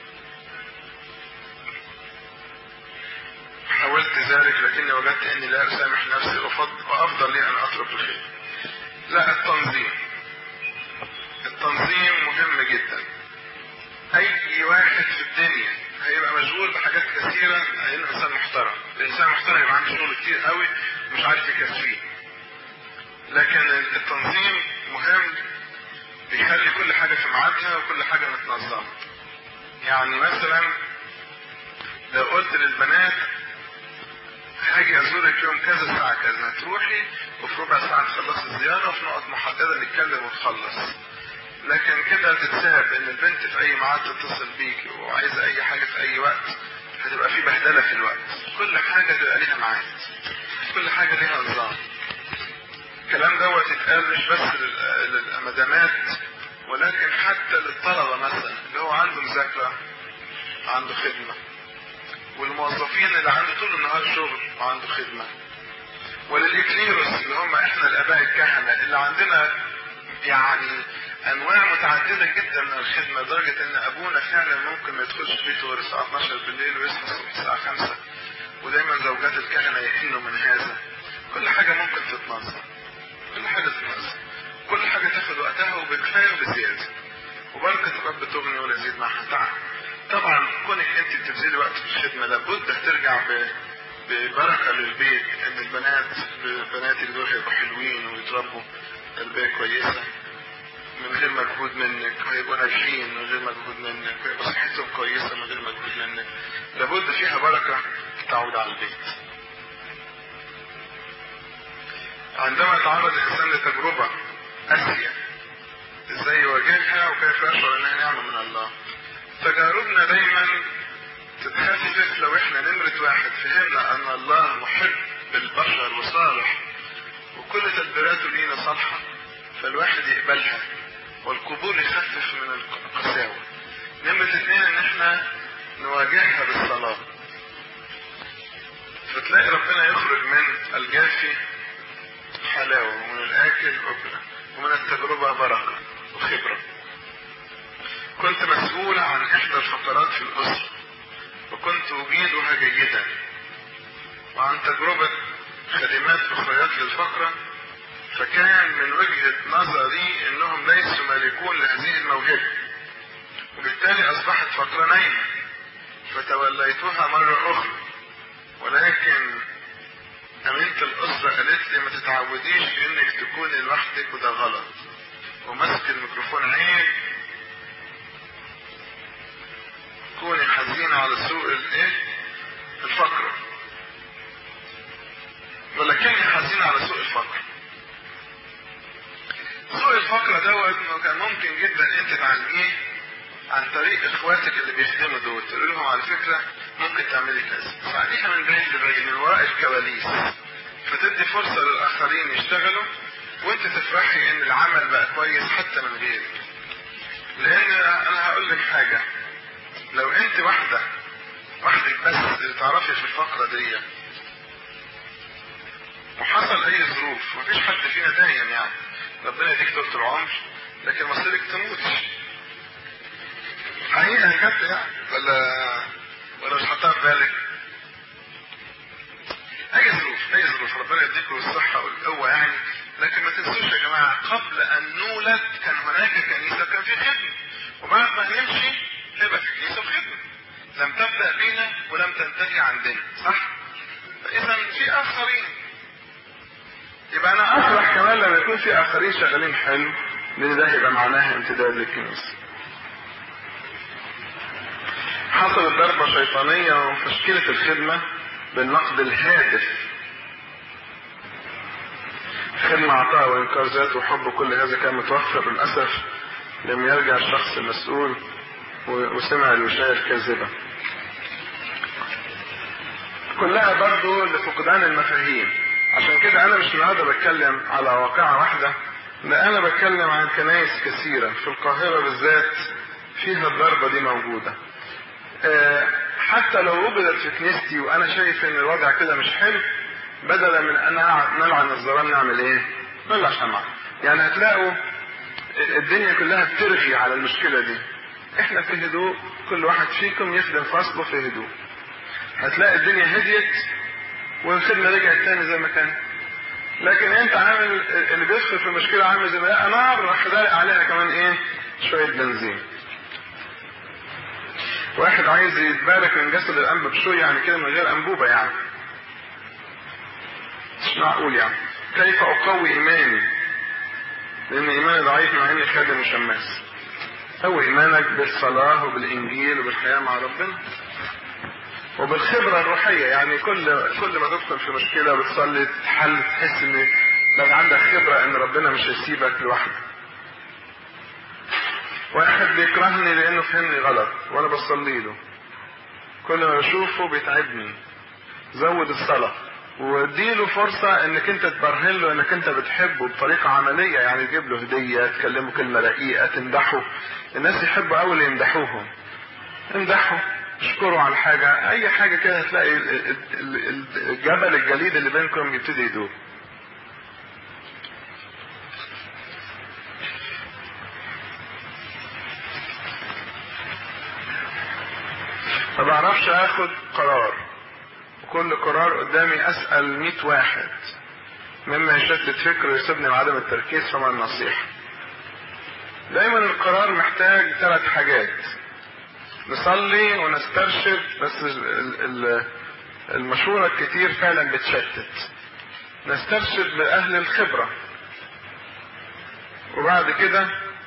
حاولت ذلك لكني وجدت اني لا اسامح نفسي وافضل وافضل لي ان اترك الخير. لا التنظيم. التنظيم مهم جدا. اي واحد في الدنيا هيبقى مشغول بحاجات كثيره هيبقى انسان محترم. الانسان المحترم يبقى عنده شغل كتير قوي مش عارف يكفيه. لكن التنظيم مهم بيخلي كل حاجه في ميعادها وكل حاجه متنظمه. يعني مثلا لو قلت للبنات هاجي ازورك يوم كذا الساعة كذا تروحي وفي ربع ساعة تخلصي الزيارة وفي نقط محددة نتكلم ونخلص لكن كده تتساب ان البنت في اي ميعاد تتصل بيك وعايزة اي حاجة في اي وقت هتبقى في بهدلة في الوقت كل حاجة تبقى ليها ميعاد كل حاجة ليها نظام الكلام دوت يتقال مش بس للمدامات ولكن حتى للطلبة مثلا اللي هو عنده مذاكرة عنده خدمة والموظفين اللي عنده طول النهار شغل وعنده خدمة وللإكليروس اللي هم احنا الآباء الكهنة اللي عندنا يعني أنواع متعددة جدا من الخدمة لدرجة إن أبونا فعلا ممكن ما يدخلش بيته غير الساعة 12 بالليل ويصحى الصبح الساعة 5 ودايما زوجات الكهنة يئنوا من هذا كل حاجة ممكن تتنظم كل حاجة تتنظم كل حاجة تاخد وقتها وبكفاية وبزيادة وبركة الرب تغني ولا يزيد معها تعب طبعا كونك انت بتبذلي وقت في الخدمه لابد هترجع ببركه للبيت ان البنات بناتك دول هيبقوا حلوين ويتربوا تربيه كويسه من غير مجهود منك هيبقوا ناجحين من غير مجهود منك ويبقى صحتهم كويسه من غير مجهود منك لابد فيها بركه تعود على البيت عندما يتعرض الانسان لتجربه قاسيه ازاي يواجهها وكيف يشعر انها نعمه من الله تجاربنا دايما تتخفف لو احنا نمرة واحد فهمنا ان الله محب بالبشر وصالح وكل تدبيراته لينا صالحة فالواحد يقبلها والقبول يخفف من القساوة نمرة اثنين ان احنا نواجهها بالصلاة فتلاقي ربنا يخرج من الجافي حلاوة ومن الآكل أكلة ومن التجربة بركة وخبرة كنت مسؤولة عن إحدى الفقرات في الأسرة وكنت أجيدها جيدا وعن تجربة خدمات أخريات للفقرة فكان من وجهة نظري أنهم ليسوا مالكون لهذه الموهبة وبالتالي أصبحت فقرة نايمة فتوليتها مرة أخرى ولكن أمينة الأسرة قالت لي ما تتعوديش إنك تكوني لوحدك وده غلط ومسك الميكروفون عيب كوني حزينة على سوء الايه الفقر ولكني حزينة على سوء الفقر سوء الفقر دوت انه كان ممكن جدا انت تعالجيه عن طريق اخواتك اللي بيخدموا دول تقول لهم على فكرة ممكن تعملي كذا تساعديها من بعيد لبعيد من وراء الكواليس فتدي فرصة للآخرين يشتغلوا وانت تفرحي ان العمل بقى كويس حتى من غيرك لان انا هقول لك حاجة لو انت واحدة وحدك بس اللي تعرفي في الفقرة دي وحصل اي ظروف مفيش حد فينا دايم يعني ربنا يديك طول العمر لكن مصيرك تموت حقيقة كانت يعني ولا ولا مش حاطها في بالك اي ظروف اي ظروف ربنا يديكم الصحة والقوة يعني لكن ما تنسوش يا جماعة قبل ان نولد كان هناك كنيسة كان في خدمة وبعد ما نمشي هيبقى في كنيسة وخدمة لم تبدأ بينا ولم تنتهي عندنا صح؟ فإذا في آخرين يبقى أنا أفرح كمان لما يكون في آخرين شغالين حلو لأن ده هيبقى معناها امتداد للكنيسة. حصلت ضربة شيطانية وتشكيلة الخدمة بالنقد الهادف خدمة عطاء وإنكار ذات وحب كل هذا كان متوفر للأسف لم يرجع الشخص المسؤول وسمع الوشاية الكاذبة كلها برضو لفقدان المفاهيم عشان كده انا مش النهارده بتكلم على واقعة واحدة لا انا بتكلم عن كنايس كثيرة في القاهرة بالذات فيها الضربة دي موجودة أه حتى لو وجدت في كنيستي وانا شايف ان الوضع كده مش حلو بدلا من ان نلعن الظلام نعمل ايه؟ نولع شمعة يعني هتلاقوا الدنيا كلها بترغي على المشكلة دي احنا في هدوء كل واحد فيكم يخدم فصله في هدوء هتلاقي الدنيا هديت والخدمة رجعت تاني زي ما كانت لكن انت عامل اللي بيدخل في المشكلة عامل زي ما نار راح دارق عليها كمان ايه شوية بنزين واحد عايز يتبارك من جسد الانبا بشوية يعني كده من غير انبوبة يعني مش معقول يعني كيف اقوي ايماني لان ايماني ضعيف مع اني خادم وشماس قوي ايمانك بالصلاة وبالانجيل وبالحياة مع ربنا وبالخبرة الروحية يعني كل كل ما تدخل في مشكلة وتصلي تتحل تحس ان بقى عندك خبرة ان ربنا مش هيسيبك لوحدك. واحد بيكرهني لانه فهمني غلط وانا بصلي له. كل ما بشوفه بيتعبني. زود الصلاة واديله فرصة انك انت تبرهن له انك انت بتحبه بطريقة عملية يعني تجيب له هدية تكلمه كلمة رقيقة تمدحه الناس يحبوا قوي اللي يمدحوهم امدحه اشكروا على حاجة اي حاجة كده هتلاقي الجبل الجليد اللي بينكم يبتدي يدوب ما بعرفش اخد قرار وكل قرار قدامي اسأل مئة واحد مما يشتت فكر ويسيبني بعدم التركيز فما النصيحة دايما القرار محتاج ثلاث حاجات نصلي ونسترشد بس المشورة الكتير فعلا بتشتت نسترشد بأهل الخبرة وبعد كده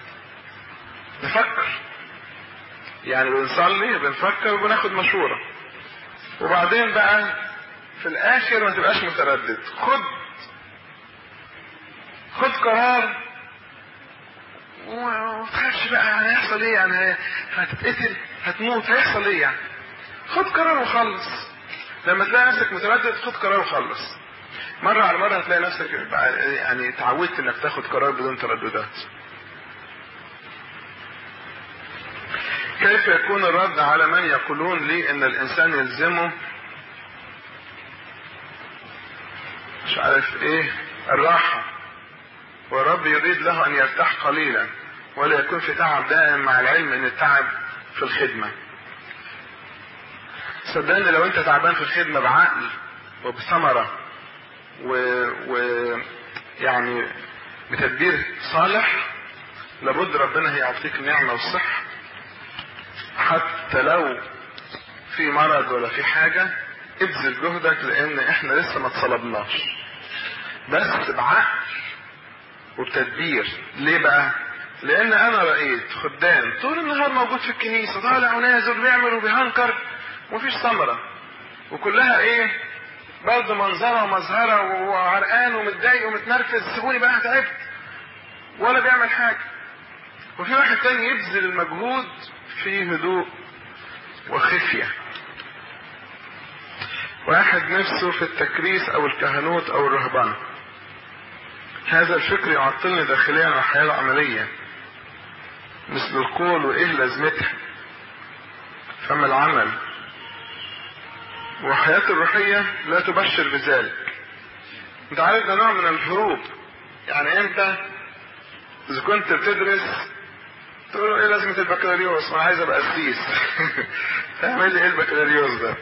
نفكر يعني بنصلي بنفكر وبناخد مشورة وبعدين بقى في الآخر ما تبقاش متردد خد خد قرار وما تخافش بقى يعني هيحصل ايه يعني هتتقتل هتموت هيحصل ايه يعني خد قرار وخلص لما تلاقي نفسك متردد خد قرار وخلص مرة على مرة هتلاقي نفسك يعني اتعودت انك تاخد قرار بدون ترددات كيف يكون الرد على من يقولون لي ان الانسان يلزمه مش عارف ايه الراحة والرب يريد له ان يرتاح قليلا ولا يكون في تعب دائم مع العلم ان التعب في الخدمة صدقني لو انت تعبان في الخدمة بعقل وبثمرة و... و... يعني بتدبير صالح لابد ربنا هيعطيك النعمة والصحة حتى لو في مرض ولا في حاجة ابذل جهدك لان احنا لسه ما اتصلبناش بس بعقل وبتدبير ليه بقى لان انا رأيت خدام طول النهار موجود في الكنيسة طالع ونازل بيعمل وبيهنكر ومفيش ثمرة وكلها ايه برضه منظرة ومظهرة وعرقان ومتضايق ومتنرفز سيبوني بقى تعبت ولا بيعمل حاجة وفي واحد تاني يبذل المجهود في هدوء وخفية واحد نفسه في التكريس او الكهنوت او الرهبنة هذا الفكر يعطلني داخليا عن الحياة العملية مثل القول وايه لازمتها فما العمل وحياة الروحية لا تبشر بذلك انت عارف ده نوع من الهروب يعني انت اذا كنت بتدرس تقول له ايه لازمة البكالوريوس وانا عايز ابقى قسيس تعمل لي ايه البكالوريوس ده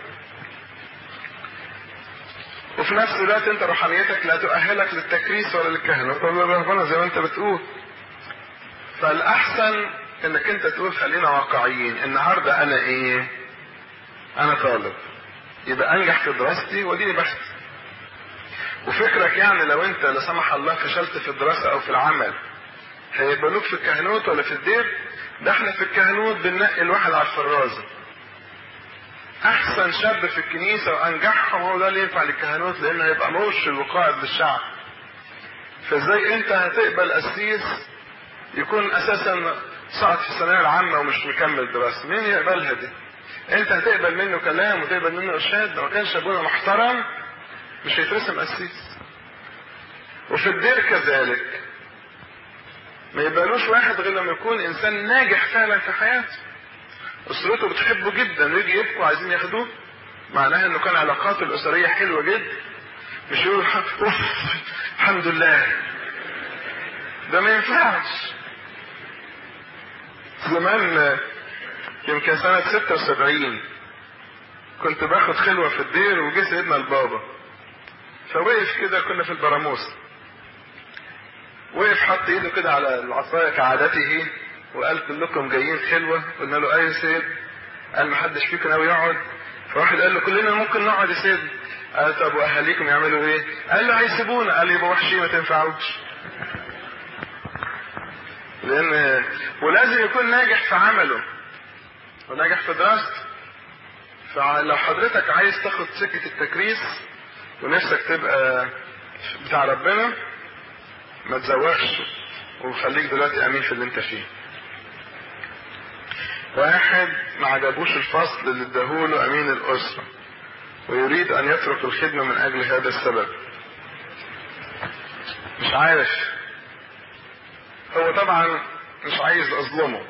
وفي نفس الوقت انت روحانيتك لا تؤهلك للتكريس ولا للكهنة ولا للرهبنة زي ما انت بتقول فالاحسن انك انت تقول خلينا واقعيين النهاردة انا ايه انا طالب يبقى انجح في دراستي واديني بحث وفكرك يعني لو انت لا سمح الله فشلت في الدراسة او في العمل هيقبلوك في الكهنوت ولا في الدير ده احنا في الكهنوت بننقي الواحد على الفرازة احسن شاب في الكنيسة وانجحهم هو ده اللي ينفع للكهنوت لانه هيبقى مرشد وقائد للشعب فازاي انت هتقبل قسيس يكون اساسا سقط في الثانوية العامة ومش مكمل دراسة مين يقبلها دي انت هتقبل منه كلام وتقبل منه ارشاد لو ما كانش ابونا محترم مش هيترسم قسيس وفي الدير كذلك ما يبقالوش واحد غير لما يكون انسان ناجح فعلا في حياته اسرته بتحبه جدا ويجي يبكوا عايزين ياخدوه معناها انه كان علاقاته الاسريه حلوه جدا مش يقول اوف الحمد لله ده ما ينفعش زمان يمكن سنة 76 كنت باخد خلوة في الدير وجه سيدنا البابا فوقف كده كنا في البراموس وقف حط ايده كده على العصاية كعادته وقال كلكم جايين خلوة قلنا له ايوه يا سيد قال ما حدش فيكم ناوي يقعد فواحد قال له كلنا ممكن نقعد يا سيد قال طب واهاليكم يعملوا ايه قال له هيسيبونا قال يبقى وحشين ما تنفعوش لان ولازم يكون ناجح في عمله وناجح في دراسته فلو حضرتك عايز تاخد سكة التكريس ونفسك تبقى بتاع ربنا ما تزوقش وخليك دلوقتي امين في اللي انت فيه واحد ما عجبوش الفصل اللي اداهوله امين الاسرة ويريد ان يترك الخدمة من اجل هذا السبب مش عارف هو طبعا مش عايز اظلمه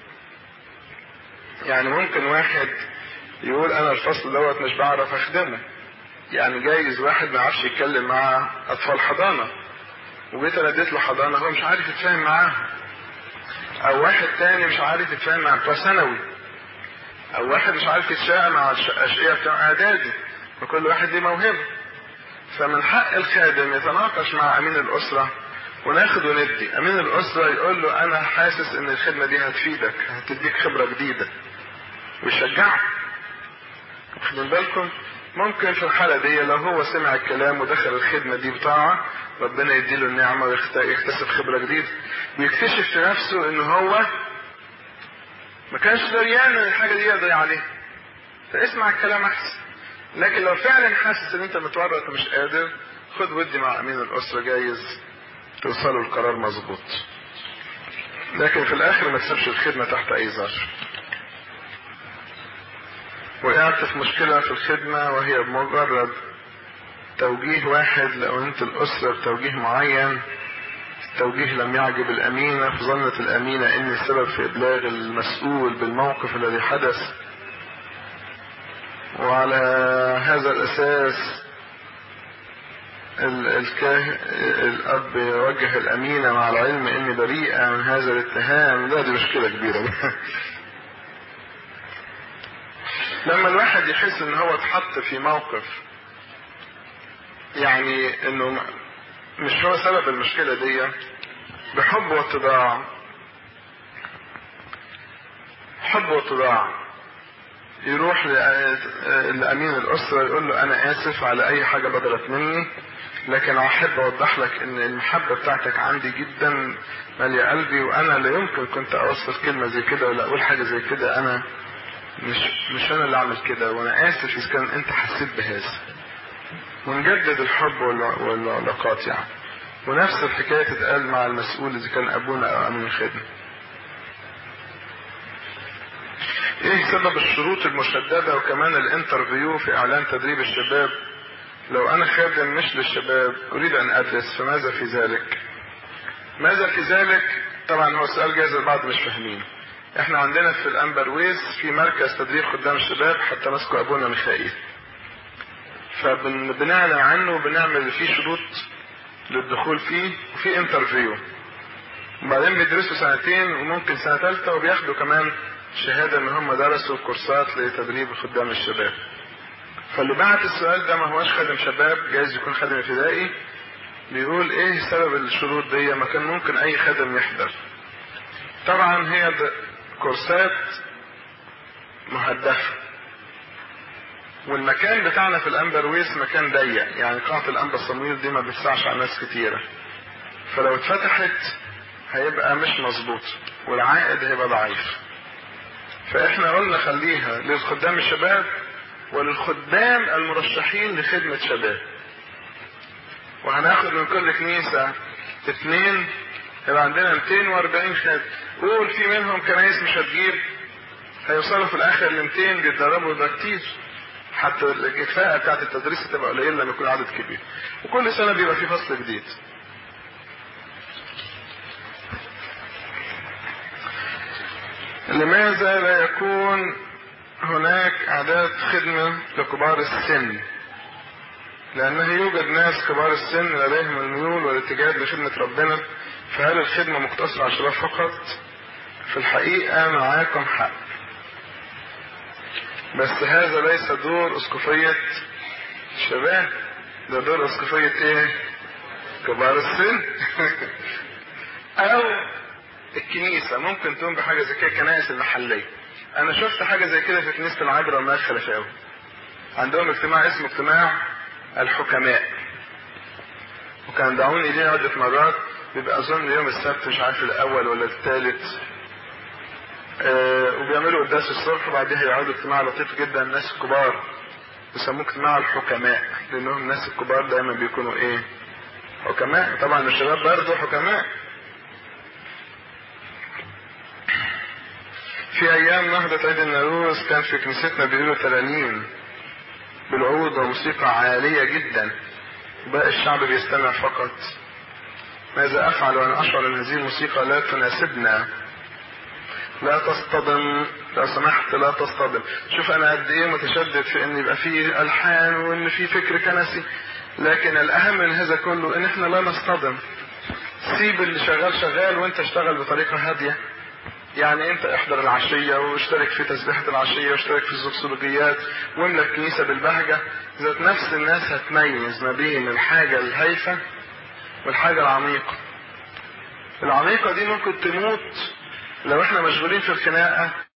يعني ممكن واحد يقول انا الفصل دوت مش بعرف اخدمه يعني جايز واحد ما يعرفش يتكلم مع اطفال حضانه وجيت انا اديت له حضانه هو مش عارف يتفاهم معاها او واحد تاني مش عارف يتفاهم مع بتوع ثانوي او واحد مش عارف يتشاء مع الاشقياء بتوع اعدادي وكل واحد ليه موهبه فمن حق الخادم يتناقش مع امين الاسره وناخد وندي امين الاسره يقول له انا حاسس ان الخدمه دي هتفيدك هتديك خبره جديده ويشجعه واخدين بالكم ممكن في الحالة دي لو هو سمع الكلام ودخل الخدمة دي بطاعة ربنا يديله النعمة ويكتسب خبرة جديدة ويكتشف في نفسه ان هو ما كانش دريان ان الحاجة دي يقدر عليها فاسمع الكلام احسن لكن لو فعلا حاسس ان انت متورط ومش قادر خد ودي مع امين الاسرة جايز توصلوا القرار مظبوط لكن في الاخر ما تسيبش الخدمة تحت اي ظرف وقعت في مشكلة في الخدمة وهي بمجرد توجيه واحد لأمينة الأسرة بتوجيه معين التوجيه لم يعجب الأمينة فظنت الأمينة أني السبب في إبلاغ المسؤول بالموقف الذي حدث وعلى هذا الأساس الكاه... الأب يوجه الأمينة مع العلم إني بريئة من هذا الاتهام لا دي مشكلة كبيرة لما الواحد يحس ان هو اتحط في موقف يعني انه مش هو سبب المشكلة دي بحب واتضاع حب واتضاع يروح لأمين الأسرة يقول له أنا آسف على أي حاجة بدلت مني لكن أحب أوضح لك إن المحبة بتاعتك عندي جدا مالية قلبي وأنا لا يمكن كنت أوصف كلمة زي كده ولا أقول حاجة زي كده أنا مش مش انا اللي اعمل كده وانا اسف اذا كان انت حسيت بهذا ونجدد الحب والعلاقات يعني ونفس الحكايه تتقال مع المسؤول اذا كان ابونا او امين الخدمه ايه سبب الشروط المشدده وكمان الانترفيو في اعلان تدريب الشباب لو انا خادم مش للشباب اريد ان ادرس فماذا في ذلك ماذا في ذلك طبعا هو سؤال جايز البعض مش فاهمين احنا عندنا في الانبر ويز في مركز تدريب خدام الشباب حتى مسكوا ابونا ميخائيل فبنعلن عنه وبنعمل فيه شروط للدخول فيه وفي انترفيو وبعدين بيدرسوا سنتين وممكن سنة ثالثة وبياخدوا كمان شهادة ان هم درسوا كورسات لتدريب خدام الشباب فاللي بعت السؤال ده ما هوش خادم شباب جايز يكون خادم ابتدائي بيقول ايه سبب الشروط دي ما كان ممكن اي خادم يحضر طبعا هي كورسات مهدفة والمكان بتاعنا في الانبر ويس مكان ضيق يعني قاعة الانبر صمويل دي ما بتسعش على ناس كتيرة فلو اتفتحت هيبقى مش مظبوط والعائد هيبقى ضعيف فاحنا قلنا خليها للخدام الشباب وللخدام المرشحين لخدمة شباب وهناخد من كل كنيسة اثنين يبقى عندنا 240 خادم قول في منهم كنايس مش هتجيب هيوصلوا في الاخر ل 200 بيتدربوا ده كتير حتى الكفاءة بتاعت التدريس تبقى قليلة لما يكون عدد كبير وكل سنة بيبقى في فصل جديد لماذا لا يكون هناك اعداد خدمة لكبار السن لانه يوجد ناس كبار السن لديهم الميول والاتجاه لخدمة ربنا فهل الخدمة مقتصرة على الشباب فقط في الحقيقة معاكم حق بس هذا ليس دور اسقفية شباب ده دور اسقفية ايه كبار السن او الكنيسة ممكن تقوم بحاجة زي كده الكنائس المحلية انا شفت حاجة زي كده في كنيسة العذراء والمال الخلفاوي عندهم اجتماع اسمه اجتماع الحكماء وكان دعوني ليه عدة مرات بيبقى اظن يوم السبت مش عارف الاول ولا الثالث آه وبيعملوا قداس الصبح وبعدها يقعدوا اجتماع لطيف جدا الناس الكبار بيسموه اجتماع الحكماء لانهم الناس الكبار دايما بيكونوا ايه حكماء طبعا الشباب برضه حكماء في ايام نهضة عيد النوروز كان في كنيستنا بيقولوا ترانيم بالعود وموسيقى عالية جدا وباقي الشعب بيستمع فقط ماذا افعل وانا اشعر ان هذه الموسيقى لا تناسبنا لا تصطدم لو سمحت لا تصطدم شوف انا قد ايه متشدد في ان يبقى فيه الحان وان في فكر كنسي لكن الاهم من هذا كله ان احنا لا نصطدم سيب اللي شغال شغال وانت اشتغل بطريقه هاديه يعني انت احضر العشية واشترك في تسبيحة العشية واشترك في الزوكسولوجيات واملى الكنيسة بالبهجة ذات نفس الناس هتميز ما بين الحاجة الهايفة والحاجة العميقة العميقة دي ممكن تموت لو احنا مشغولين في الخناقة